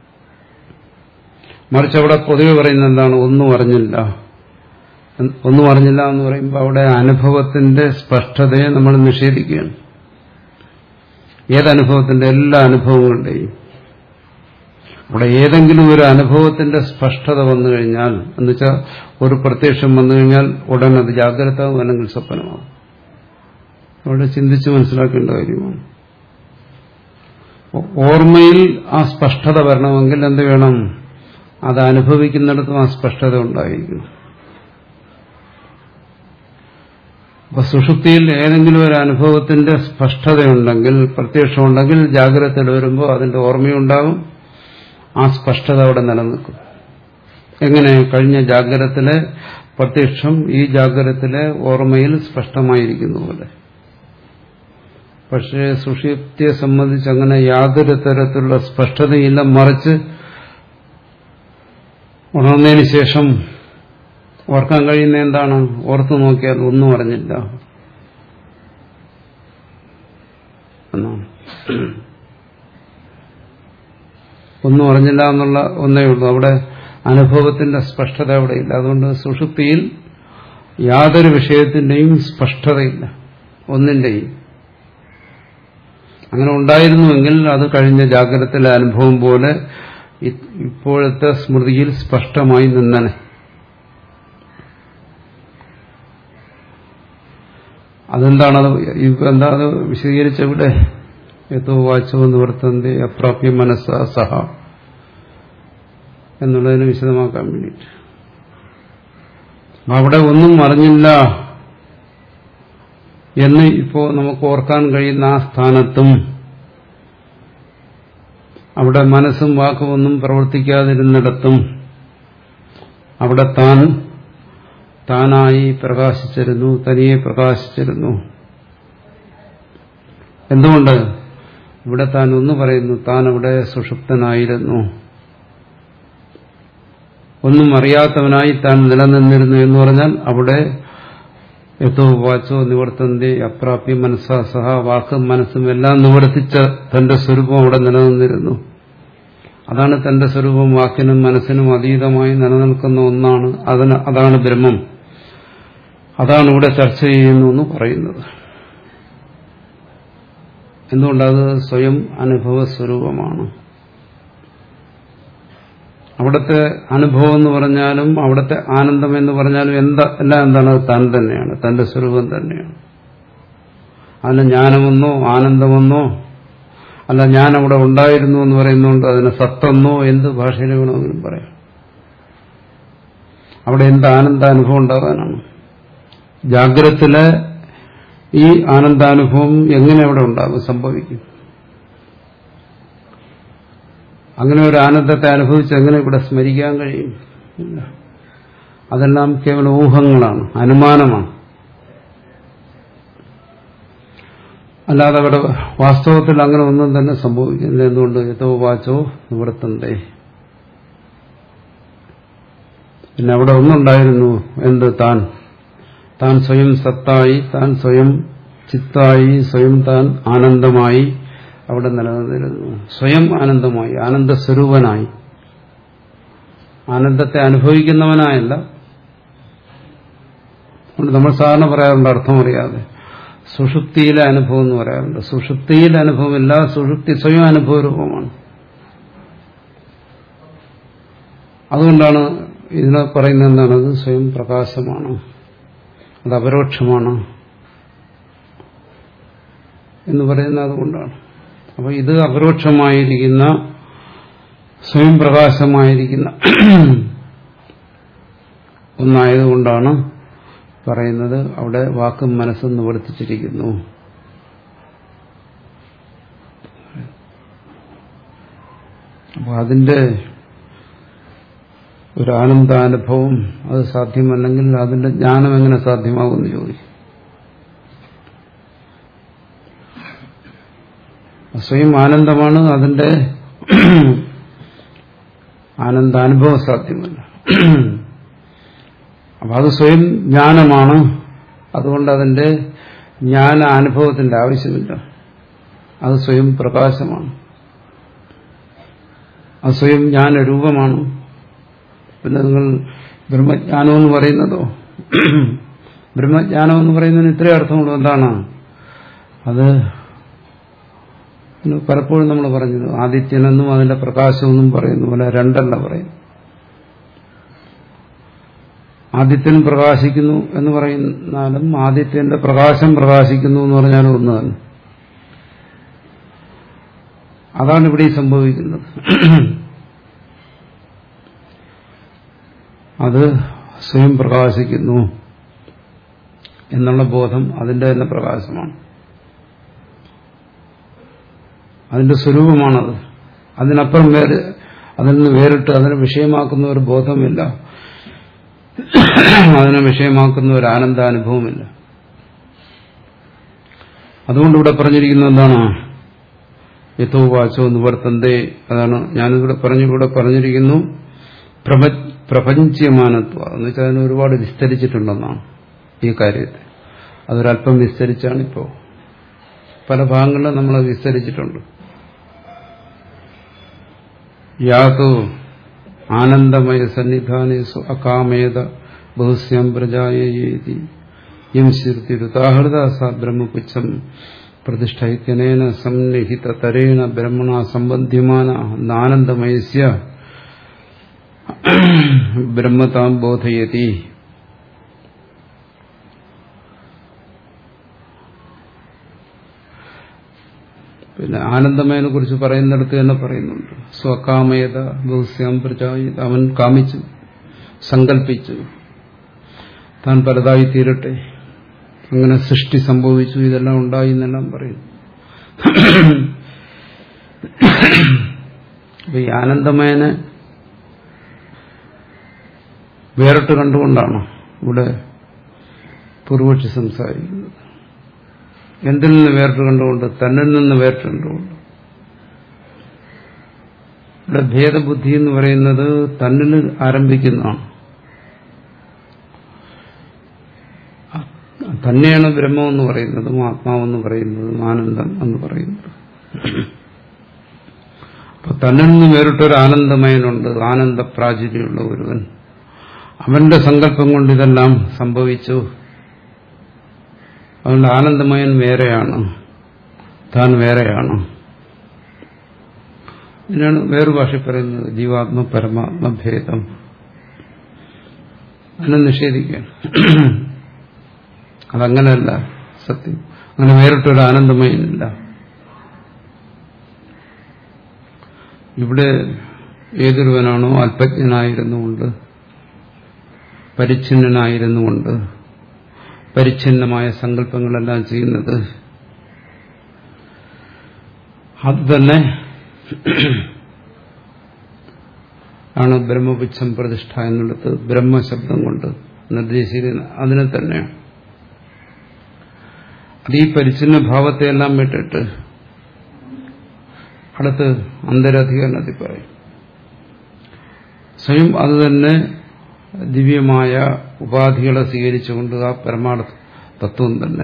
മറിച്ച് അവിടെ പൊതുവെ പറയുന്നത് എന്താണ് ഒന്നും അറിഞ്ഞില്ല ഒന്നും അറിഞ്ഞില്ല എന്ന് പറയുമ്പോൾ അവിടെ അനുഭവത്തിന്റെ സ്പഷ്ടതയെ നമ്മൾ നിഷേധിക്കുകയാണ് ഏതനുഭവത്തിന്റെ എല്ലാ അനുഭവങ്ങളുടെയും അവിടെ ഏതെങ്കിലും ഒരു അനുഭവത്തിന്റെ സ്പഷ്ടത വന്നു കഴിഞ്ഞാൽ എന്നുവെച്ചാൽ ഒരു പ്രത്യക്ഷം വന്നു കഴിഞ്ഞാൽ ഉടൻ അത് ജാഗ്രതാവും അല്ലെങ്കിൽ സ്വപ്നമാവും അവിടെ ചിന്തിച്ച് മനസ്സിലാക്കേണ്ട കാര്യമാണ് ഓർമ്മയിൽ ആ സ്പഷ്ടത വരണമെങ്കിൽ എന്ത് വേണം അത് അനുഭവിക്കുന്നിടത്തും ആ സ്പഷ്ടത ഉണ്ടായിരിക്കണം അപ്പൊ സുഷുപ്തിയിൽ ഏതെങ്കിലും ഒരു അനുഭവത്തിന്റെ സ്പഷ്ടതയുണ്ടെങ്കിൽ പ്രത്യക്ഷമുണ്ടെങ്കിൽ ജാഗ്രതയിൽ വരുമ്പോൾ അതിന്റെ ഓർമ്മയുണ്ടാകും ആ സ്പഷ്ടത അവിടെ നിലനിൽക്കും എങ്ങനെ കഴിഞ്ഞ ജാഗ്രതത്തിലെ പ്രത്യക്ഷം ഈ ജാഗ്രതത്തിലെ ഓർമ്മയിൽ സ്പഷ്ടമായിരിക്കുന്നു പോലെ പക്ഷേ സുഷുപ്തിയെ സംബന്ധിച്ച് അങ്ങനെ യാതൊരു തരത്തിലുള്ള സ്പഷ്ടതയില്ല മറിച്ച് ഉണർന്നതിന് ശേഷം ഓർക്കാൻ കഴിയുന്ന എന്താണ് ഓർത്തു നോക്കിയാൽ ഒന്നും അറിഞ്ഞില്ല എന്നാണ് ഒന്നും അറിഞ്ഞില്ല എന്നുള്ള ഒന്നേ ഉള്ളൂ അവിടെ അനുഭവത്തിന്റെ സ്പഷ്ടത അവിടെ ഇല്ല അതുകൊണ്ട് സുഷുപ്തിയിൽ യാതൊരു വിഷയത്തിന്റെയും സ്പഷ്ടതയില്ല ഒന്നിന്റെയും അങ്ങനെ ഉണ്ടായിരുന്നുവെങ്കിൽ അത് കഴിഞ്ഞ ജാഗ്രതത്തിലെ അനുഭവം പോലെ ഇപ്പോഴത്തെ സ്മൃതിയിൽ സ്പഷ്ടമായി നിന്നനെ അതെന്താണത് എന്താ അത് വിശദീകരിച്ചവിടെ എത്തോ വാച്ചോ നിവർത്തന്റെ അപ്രാപ്യ മനസ്സ സഹ എന്നുള്ളതിനെ വിശദമാക്കാൻ വേണ്ടിയിട്ട് അവിടെ ഒന്നും അറിഞ്ഞില്ല എന്ന് ഇപ്പോ നമുക്ക് ഓർക്കാൻ കഴിയുന്ന ആ സ്ഥാനത്തും അവിടെ മനസ്സും വാക്കും ഒന്നും പ്രവർത്തിക്കാതിരുന്നിടത്തും അവിടെ താൻ താനായി പ്രകാശിച്ചിരുന്നു തനിയെ പ്രകാശിച്ചിരുന്നു എന്തുകൊണ്ട് ഇവിടെ താൻ ഒന്ന് പറയുന്നു താൻ അവിടെ സുഷുപ്തനായിരുന്നു ഒന്നും അറിയാത്തവനായി താൻ നിലനിന്നിരുന്നു എന്ന് പറഞ്ഞാൽ അവിടെ യഥോ വാച്ചോ നിവർത്തന്റെ അപ്രാപ്യ മനസ്സാ സഹ വാക്കും മനസ്സും എല്ലാം നിവർത്തിച്ച തന്റെ സ്വരൂപം അവിടെ നിലനിന്നിരുന്നു അതാണ് തന്റെ സ്വരൂപം വാക്കിനും മനസ്സിനും അതീതമായി നിലനിൽക്കുന്ന ഒന്നാണ് അതിന് അതാണ് ബ്രഹ്മം അതാണ് ഇവിടെ ചർച്ച ചെയ്യുന്നു എന്ന് പറയുന്നത് എന്തുകൊണ്ടത് സ്വയം അനുഭവ സ്വരൂപമാണ് അവിടുത്തെ അനുഭവം എന്ന് പറഞ്ഞാലും അവിടുത്തെ ആനന്ദം എന്ന് പറഞ്ഞാലും എന്താ എല്ലാം എന്താണ് അത് താൻ തന്നെയാണ് തന്റെ സ്വരൂപം തന്നെയാണ് അതിന് ജ്ഞാനമെന്നോ ആനന്ദമെന്നോ അല്ല ഞാൻ അവിടെ ഉണ്ടായിരുന്നു എന്ന് പറയുന്നതുകൊണ്ട് അതിന് സത്തെന്നോ എന്ത് ഭാഷയിൽ വേണമെങ്കിലും പറയാം അവിടെ എന്ത് ആനന്ദാനുഭവം ഉണ്ടാകാനാണ് ജാഗ്രത്തിലെ ഈ ആനന്ദാനുഭവം എങ്ങനെ അവിടെ ഉണ്ടാകും സംഭവിക്കും അങ്ങനെ ഒരു ആനന്ദത്തെ അനുഭവിച്ച് എങ്ങനെ ഇവിടെ സ്മരിക്കാൻ കഴിയും ഇല്ല അതെല്ലാം കേവലം ഊഹങ്ങളാണ് അനുമാനമാണ് അല്ലാതെ അവിടെ വാസ്തവത്തിൽ അങ്ങനെ ഒന്നും തന്നെ സംഭവിക്കുന്നില്ല എന്തുകൊണ്ട് എത്തോ വാച്ചോ നിവർത്തണ്ടേ പിന്നെ അവിടെ ഒന്നുണ്ടായിരുന്നു എന്ത് താൻ താൻ സ്വയം സത്തായി താൻ സ്വയം ചിത്തായി സ്വയം താൻ ആനന്ദമായി അവിടെ നിലനിന്നിരുന്നു സ്വയം ആനന്ദമായി ആനന്ദസ്വരൂപനായി ആനന്ദത്തെ അനുഭവിക്കുന്നവനായല്ല നമ്മൾ സാധാരണ പറയാറുണ്ട് അർത്ഥമറിയാതെ സുഷുപ്തിയിലെ അനുഭവം എന്ന് പറയാറുണ്ട് സുഷുപ്തിയിലെ അനുഭവമില്ല സുഷുപ്തി സ്വയം അനുഭവ രൂപമാണ് അതുകൊണ്ടാണ് ഇതിനെ പറയുന്നത് എന്താണ് അത് സ്വയം പ്രകാശമാണ് അത് അപരോക്ഷമാണ് എന്ന് പറയുന്നത് അതുകൊണ്ടാണ് അപ്പോൾ ഇത് അപരോക്ഷമായിരിക്കുന്ന സ്വയം പ്രകാശമായിരിക്കുന്ന ഒന്നായതുകൊണ്ടാണ് പറയുന്നത് അവിടെ വാക്കും മനസ്സും നിവർത്തിച്ചിരിക്കുന്നു അപ്പോൾ അതിന്റെ ഒരു ആനന്ദാനുഭവം അത് സാധ്യമല്ലെങ്കിൽ അതിന്റെ ജ്ഞാനം എങ്ങനെ സാധ്യമാകുമെന്ന് ചോദിക്കും സ്വയം ആനന്ദമാണ് അതിന്റെ ആനന്ദാനുഭവം സാധ്യമല്ല അപ്പൊ അത് സ്വയം ജ്ഞാനമാണ് അതുകൊണ്ട് അതിന്റെ ജ്ഞാന അനുഭവത്തിന്റെ ആവശ്യമില്ല അത് സ്വയം പ്രകാശമാണ് അത് സ്വയം ജ്ഞാനരൂപമാണ് പിന്നെ നിങ്ങൾ ബ്രഹ്മജ്ഞാനം എന്ന് പറയുന്നതോ ബ്രഹ്മജ്ഞാനം എന്ന് പറയുന്നതിന് ഇത്രയും അർത്ഥമുള്ളൂ എന്താണ് അത് പലപ്പോഴും നമ്മൾ പറഞ്ഞത് ആദിത്യനെന്നും അതിന്റെ പ്രകാശമെന്നും പറയുന്നു പോലെ രണ്ടല്ല പറയുന്നു ആദിത്യൻ പ്രകാശിക്കുന്നു എന്ന് പറയുന്നാലും ആദിത്യന്റെ പ്രകാശം പ്രകാശിക്കുന്നു എന്ന് പറഞ്ഞാലും ഒന്ന് തന്നെ അതാണ് ഇവിടെ സംഭവിക്കുന്നത് അത് സ്വയം പ്രകാശിക്കുന്നു എന്നുള്ള ബോധം അതിന്റെ തന്നെ പ്രകാശമാണ് അതിന്റെ സ്വരൂപമാണത് അതിനപ്പുറം വേറെ അതിൽ നിന്ന് വേറിട്ട് അതിനെ വിഷയമാക്കുന്ന ഒരു ബോധമില്ല അതിനെ വിഷയമാക്കുന്ന ഒരു ആനന്ദാനുഭവമില്ല അതുകൊണ്ട് ഇവിടെ പറഞ്ഞിരിക്കുന്നത് എന്താണ് യഥോ വാചോ നിവർത്തന്തേ അതാണ് ഞാനിവിടെ പറഞ്ഞു ഇവിടെ പറഞ്ഞിരിക്കുന്നു പ്രപഞ്ചമാനത്വ എന്ന് വെച്ചാൽ അതിന് ഒരുപാട് വിസ്തരിച്ചിട്ടുണ്ടെന്നാണ് ഈ കാര്യത്തെ അതൊരല്പം വിസ്തരിച്ചാണ് ഇപ്പോൾ പല ഭാഗങ്ങളിലും നമ്മൾ വിസ്തരിച്ചിട്ടുണ്ട് യാതോ ആനന്ദമയ സന്നിധാനേസു അകാമേത ബഹുസ്യം പ്രജായേതി യം ശ്രുതിരുതാഹൃത സ ബ്രഹ്മപുച്ഛം പ്രതിഷ്ഠൈത്യനേന സംനിഹിത തരേണ ബ്രഹ്മണ സംബന്ധ്യമാന ആനന്ദമയസ്യ ബ്രഹ്മതാം ബോധയതി പിന്നെ ആനന്ദമയനെ കുറിച്ച് പറയുന്നിടത്ത് തന്നെ പറയുന്നുണ്ട് സ്വകാമയത ബഹുസ്യാം പ്രജായത് അവൻ കാമിച്ചു സങ്കല്പിച്ചു താൻ പലതായി തീരട്ടെ അങ്ങനെ സൃഷ്ടി സംഭവിച്ചു ഇതെല്ലാം ഉണ്ടായി എന്നെല്ലാം പറയുന്നു അപ്പൊ ഈ ആനന്ദമയനെ വേറിട്ട് കണ്ടുകൊണ്ടാണ് ഇവിടെ പൂർവക്ഷി സംസാരിക്കുന്നത് എന്തിൽ നിന്ന് വേറിട്ട് കണ്ടുകൊണ്ട് തന്നിൽ നിന്ന് വേറിട്ട് കണ്ടുകൊണ്ട് ഇവിടെ ഭേദബുദ്ധി എന്ന് പറയുന്നത് തന്നിൽ ആരംഭിക്കുന്നതാണ് തന്നെയാണ് ബ്രഹ്മം എന്ന് പറയുന്നതും ആത്മാവെന്ന് പറയുന്നതും ആനന്ദം എന്ന് പറയുന്നത് അപ്പൊ തന്നിൽ നിന്ന് വേറിട്ടൊരു ആനന്ദമയനുണ്ട് ആനന്ദ പ്രാചുര്യമുള്ള ഒരുവൻ അവന്റെ സങ്കല്പം കൊണ്ട് ഇതെല്ലാം സംഭവിച്ചു അതുകൊണ്ട് ആനന്ദമയൻ വേറെയാണ് താൻ വേറെയാണ് ഇതിനാണ് വേറൊരു ഭാഷ പറയുന്നത് ജീവാത്മ പരമാത്മ ഭേദം അതിനെ നിഷേധിക്കാൻ അതങ്ങനെയല്ല സത്യം അങ്ങനെ വേറിട്ടൊരു ആനന്ദമയനില്ല ഇവിടെ ഏതൊരുവനാണോ അല്പജ്ഞനായിരുന്നുകൊണ്ട് പരിച്ഛിന്നനായിരുന്നുകൊണ്ട് പരിച്ഛിന്നമായ സങ്കല്പങ്ങളെല്ലാം ചെയ്യുന്നത് അത് തന്നെ ആണ് ബ്രഹ്മപുച്ഛം പ്രതിഷ്ഠ എന്നുള്ളത് ബ്രഹ്മശബ്ദം കൊണ്ട് നിർദ്ദേശിക്കുന്ന അതിനെ തന്നെയാണ് അത് ഈ പരിച്ഛിന്ന ഭാവത്തെയെല്ലാം വിട്ടിട്ട് അടുത്ത് അന്തരധികരണത്തിൽ പറയും സ്വയം അത് തന്നെ ദിവ്യമായ ഉപാധികളെ സ്വീകരിച്ചുകൊണ്ട് ആ പരമാർത്ഥ തത്വം തന്നെ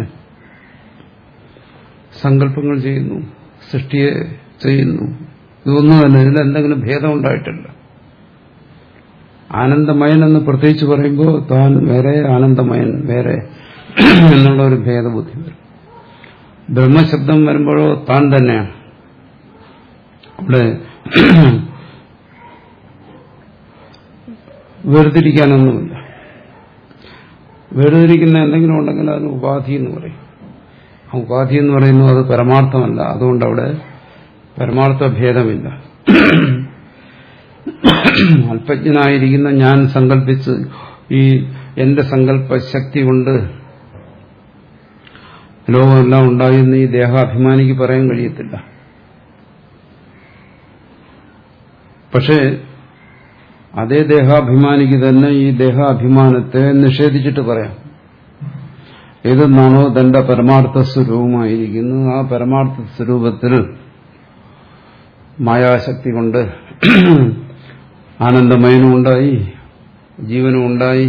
സങ്കല്പങ്ങൾ ചെയ്യുന്നു സൃഷ്ടിയെ ചെയ്യുന്നു ഇതൊന്നും തന്നെ ഇതിൽ എന്തെങ്കിലും ഭേദം ഉണ്ടായിട്ടില്ല ആനന്ദമയൻ എന്ന് പ്രത്യേകിച്ച് പറയുമ്പോൾ താൻ വേറെ ആനന്ദമയൻ വേറെ എന്നുള്ള ഒരു ഭേദബുദ്ധി വരും ബ്രഹ്മശബ്ദം വരുമ്പോഴോ താൻ തന്നെയാണ് അവിടെ വേർതിരിക്കാനൊന്നുമില്ല വേർതിരിക്കുന്ന എന്തെങ്കിലും ഉണ്ടെങ്കിൽ അതിന് ഉപാധി എന്ന് പറയും ആ ഉപാധി എന്ന് പറയുന്നത് അത് പരമാർത്ഥമല്ല അതുകൊണ്ട് അവിടെ പരമാർത്ഥ ഭേദമില്ല അല്പജ്ഞനായിരിക്കുന്ന ഞാൻ സങ്കല്പിച്ച് ഈ എന്റെ സങ്കല്പ ശക്തി കൊണ്ട് ലോകമെല്ലാം ഉണ്ടായെന്ന് ഈ ദേഹാഭിമാനിക്ക് പറയാൻ കഴിയത്തില്ല പക്ഷേ അതേ ദേഹാഭിമാനിക്ക് തന്നെ ഈ ദേഹാഭിമാനത്തെ നിഷേധിച്ചിട്ട് പറയാം ഏതെന്നാണോ തന്റെ പരമാർത്ഥ സ്വരൂപമായിരിക്കുന്നത് ആ പരമാർത്ഥ സ്വരൂപത്തിൽ മായാശക്തി കൊണ്ട് ആനന്ദമയനും ഉണ്ടായി ജീവനും ഉണ്ടായി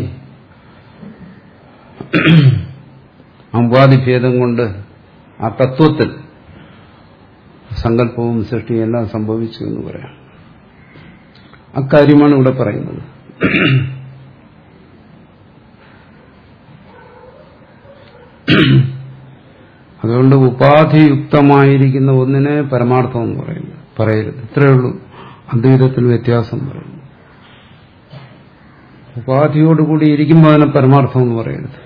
അമ്പാതിഭേദം കൊണ്ട് ആ തത്വത്തിൽ സങ്കല്പവും സൃഷ്ടിയും എല്ലാം സംഭവിച്ചു എന്ന് പറയാം അക്കാര്യമാണ് ഇവിടെ പറയുന്നത് അതുകൊണ്ട് ഉപാധിയുക്തമായിരിക്കുന്ന ഒന്നിനെ പരമാർത്ഥം എന്ന് പറയുന്നു പറയരുത് ഇത്രയേ ഉള്ളൂ അദ്വൈതത്തിൽ വ്യത്യാസം പറയുന്നു ഉപാധിയോടുകൂടി ഇരിക്കുമ്പോൾ അതിനെ പരമാർത്ഥം എന്ന് പറയരുത്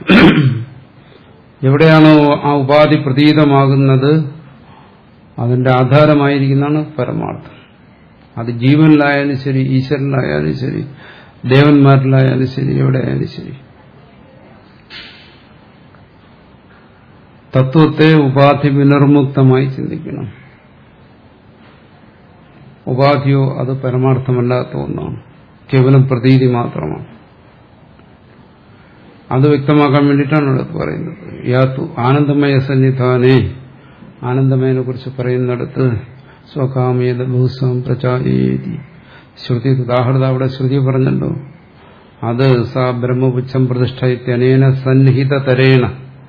എവിടെയാണോ ആ ഉപാധി പ്രതീതമാകുന്നത് അതിന്റെ ആധാരമായിരിക്കുന്നതാണ് പരമാർത്ഥം അത് ജീവനിലായാലും ശരി ഈശ്വരനിലായാലും ശരി ദേവന്മാരിലായാലും ശരി എവിടെയായാലും ശരി തത്വത്തെ ഉപാധി വിനിർമുക്തമായി ചിന്തിക്കണം ഉപാധിയോ അത് പരമാർത്ഥമല്ലാത്ത ഒന്നാണ് കേവലം പ്രതീതി മാത്രമാണ് അത് വ്യക്തമാക്കാൻ വേണ്ടിയിട്ടാണ് ഇവിടെ പറയുന്നത് യാതു ആനന്ദമയ സന്നിധാനേ ആനന്ദമയനെ കുറിച്ച് പറയുന്നിടത്ത് സ്വകാമേത ഭൂസം പ്രചാരേതി ശ്രുതി ഉദാഹൃത അവിടെ ശ്രുതി പറഞ്ഞല്ലോ അത് സ ബ്രഹ്മപുച്ഛം പ്രതിഷ്ഠിത്യനേന സന്നിഹിത തരേണ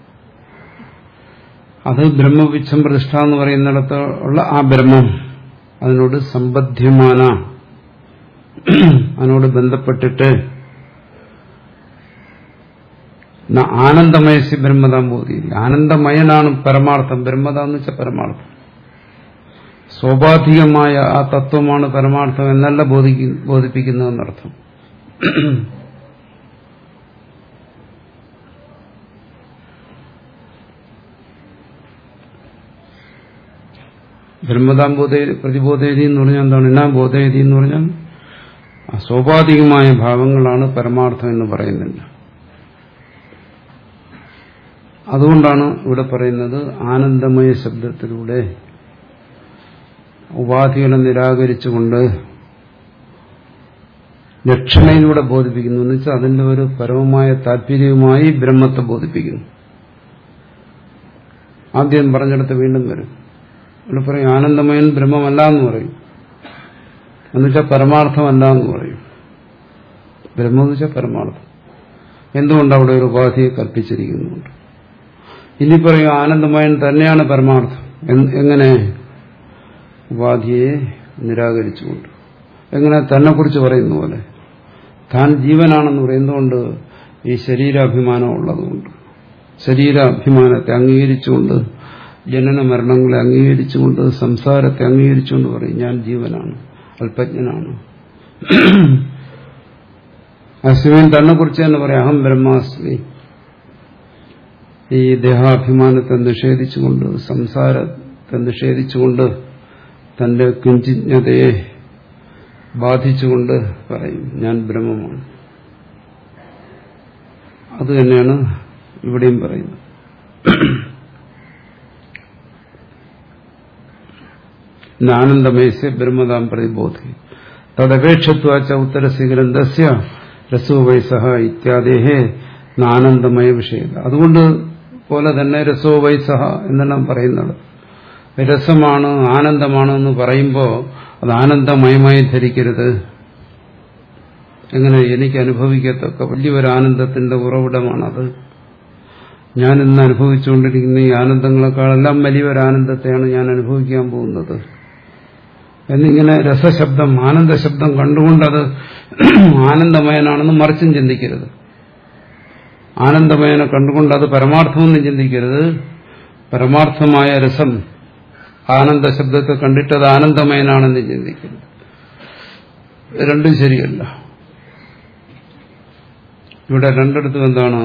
അത് ബ്രഹ്മപുച്ഛം പ്രതിഷ്ഠ എന്ന് പറയുന്നിടത്ത് ഉള്ള ആ ബ്രഹ്മം അതിനോട് സമ്പദ്ധ്യമാന അതിനോട് ബന്ധപ്പെട്ടിട്ട് ആനന്ദമയസി ബ്രഹ്മതാം ബോധി ആനന്ദമയനാണ് പരമാർത്ഥം ബ്രഹ്മത എന്ന് വെച്ചാൽ പരമാർത്ഥം സ്വാഭാവികമായ ആ തത്വമാണ് പരമാർത്ഥം എന്നല്ല ബോധിപ്പിക്കുന്നതെന്നർത്ഥം ബ്രഹ്മതാം ബോധ പ്രതിബോധേതി എന്ന് പറഞ്ഞാൽ എന്താണ് എന്നാ ബോധേതി എന്ന് പറഞ്ഞാൽ സ്വാഭാവികമായ ഭാവങ്ങളാണ് പരമാർത്ഥം എന്ന് പറയുന്നില്ല അതുകൊണ്ടാണ് ഇവിടെ പറയുന്നത് ആനന്ദമയ ശബ്ദത്തിലൂടെ ഉപാധികളെ നിരാകരിച്ചുകൊണ്ട് ലക്ഷണയിലൂടെ ബോധിപ്പിക്കുന്നു എന്ന് വെച്ചാൽ അതിന്റെ ഒരു പരമമായ താല്പര്യവുമായി ബ്രഹ്മത്തെ ബോധിപ്പിക്കുന്നു ആദ്യം പറഞ്ഞിടത്ത് വീണ്ടും വരും ഇവിടെ പറയും ആനന്ദമയൻ ബ്രഹ്മമല്ല എന്ന് പറയും എന്നുവെച്ചാൽ പരമാർത്ഥമല്ല എന്ന് പറയും ബ്രഹ്മം എന്ന് വെച്ചാൽ പരമാർത്ഥം എന്തുകൊണ്ട് അവിടെ ഒരു ഉപാധിയെ കൽപ്പിച്ചിരിക്കുന്നുണ്ട് ഇനി പറയും ആനന്ദമയൻ തന്നെയാണ് പരമാർത്ഥം എങ്ങനെ ഉപാധിയെ നിരാകരിച്ചുകൊണ്ട് എങ്ങനെ തന്നെ കുറിച്ച് പറയുന്ന പോലെ താൻ ജീവനാണെന്ന് പറയുന്നതുകൊണ്ട് ഈ ശരീരാഭിമാനം ഉള്ളതുകൊണ്ട് ശരീരാഭിമാനത്തെ അംഗീകരിച്ചുകൊണ്ട് ജനന മരണങ്ങളെ അംഗീകരിച്ചുകൊണ്ട് സംസാരത്തെ അംഗീകരിച്ചുകൊണ്ട് പറയും ഞാൻ ജീവനാണ് അല്പജ്ഞനാണ് അസ്മിൻ തന്നെ കുറിച്ച് തന്നെ പറയാം അഹം ബ്രഹ്മാസ്മി ഈ ദേഹാഭിമാനത്തെ നിഷേധിച്ചുകൊണ്ട് സംസാരത്തെ നിഷേധിച്ചുകൊണ്ട് തന്റെ കിഞ്ചിജ്ഞതയെ ബാധിച്ചുകൊണ്ട് പറയും ഞാൻ ബ്രഹ്മമാണ് അത് തന്നെയാണ് ഇവിടെയും പറയുന്നത് ആനന്ദമയസ്യ ബ്രഹ്മതാം പ്രതിബോധി തദപേക്ഷത്വാച്ച ഉത്തരസ്യ ഗ്രന്ഥസ്യ രസോവൈസഹ ഇത്യാദേഹേ ആനന്ദമയ വിഷയം അതുകൊണ്ട് പോലെ തന്നെ രസോ വൈസഹ എന്നെല്ലാം പറയുന്നത് രസമാണ് ആനന്ദമാണ് എന്ന് പറയുമ്പോൾ അത് ആനന്ദമയമായി ധരിക്കരുത് എങ്ങനെ എനിക്ക് അനുഭവിക്കത്തക്ക വലിയൊരു ആനന്ദത്തിന്റെ ഉറവിടമാണത് ഞാൻ ഇന്ന് അനുഭവിച്ചുകൊണ്ടിരിക്കുന്ന ഈ ആനന്ദങ്ങളെക്കാളെല്ലാം വലിയൊരു ആനന്ദത്തെയാണ് ഞാൻ അനുഭവിക്കാൻ പോകുന്നത് എന്നിങ്ങനെ രസശബ്ദം ആനന്ദശബ്ദം കണ്ടുകൊണ്ടത് ആനന്ദമയനാണെന്ന് മറിച്ചും ചിന്തിക്കരുത് ആനന്ദമയനെ കണ്ടുകൊണ്ട് അത് പരമാർത്ഥമൊന്നും ചിന്തിക്കരുത് പരമാർത്ഥമായ രസം ആനന്ദ ശബ്ദത്തെ കണ്ടിട്ട് അത് ആനന്ദമയനാണെന്ന് ചിന്തിക്കരുത് രണ്ടും ശരിയല്ല ഇവിടെ രണ്ടിടത്തും എന്താണ്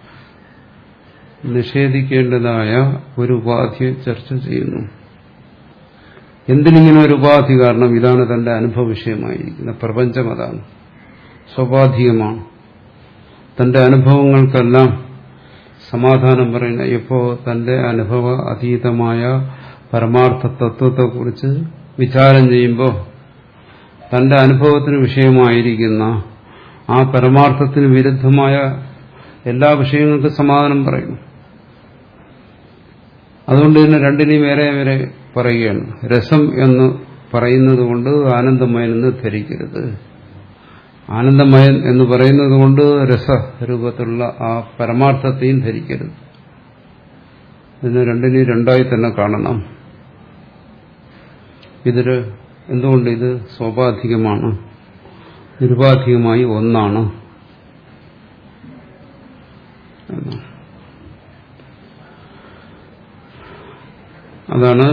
നിഷേധിക്കേണ്ടതായ ഒരു ഉപാധിയെ ചർച്ച ചെയ്യുന്നു എന്തിനിങ്ങനെ ഒരു ഉപാധി കാരണം ഇതാണ് തന്റെ അനുഭവ വിഷയമായിരിക്കുന്നത് പ്രപഞ്ചം അതാണ് സ്വാഭാവികമാണ് തന്റെ അനുഭവങ്ങൾക്കെല്ലാം സമാധാനം പറയുന്ന ഇപ്പോ തന്റെ അനുഭവ അതീതമായ പരമാർത്ഥ തത്വത്തെക്കുറിച്ച് വിചാരം ചെയ്യുമ്പോൾ തന്റെ അനുഭവത്തിന് വിഷയമായിരിക്കുന്ന ആ പരമാർത്ഥത്തിന് വിരുദ്ധമായ എല്ലാ വിഷയങ്ങൾക്കും സമാധാനം പറയുന്നു അതുകൊണ്ട് തന്നെ രണ്ടിനെയും വേറെ വേറെ പറയുകയാണ് രസം എന്ന് പറയുന്നത് കൊണ്ട് ആനന്ദമയനെന്ന് ധരിക്കരുത് ആനന്ദമയൻ എന്ന് പറയുന്നത് കൊണ്ട് രസരൂപത്തിലുള്ള ആ പരമാർത്ഥത്തെയും ധരിക്കരുത് ഇതിന് രണ്ടിനെയും രണ്ടായി തന്നെ കാണണം ഇതൊരു എന്തുകൊണ്ട് ഇത് സ്വാഭാവികമാണ് നിരുപാധികമായി ഒന്നാണ് അതാണ്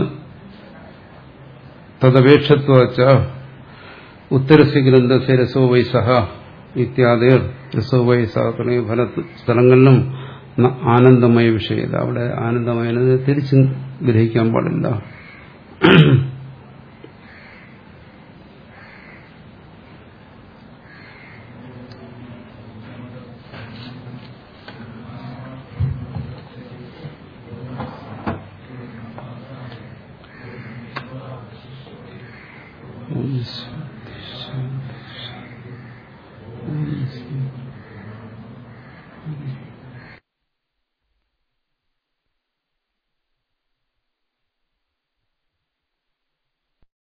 തദപേക്ഷത്വച്ച ഉത്തരസ്യ ഗ്രന്ഥസ്യ രസോ വൈസഹ ഇത്യാദി രസോ വൈസഹ തുടങ്ങിയ പല സ്ഥലങ്ങളിലും ആനന്ദമയ വിഷയത അവിടെ ആനന്ദമയനെ തിരിച്ച് ഗ്രഹിക്കാൻ പാടില്ല ഓം ശാന്തി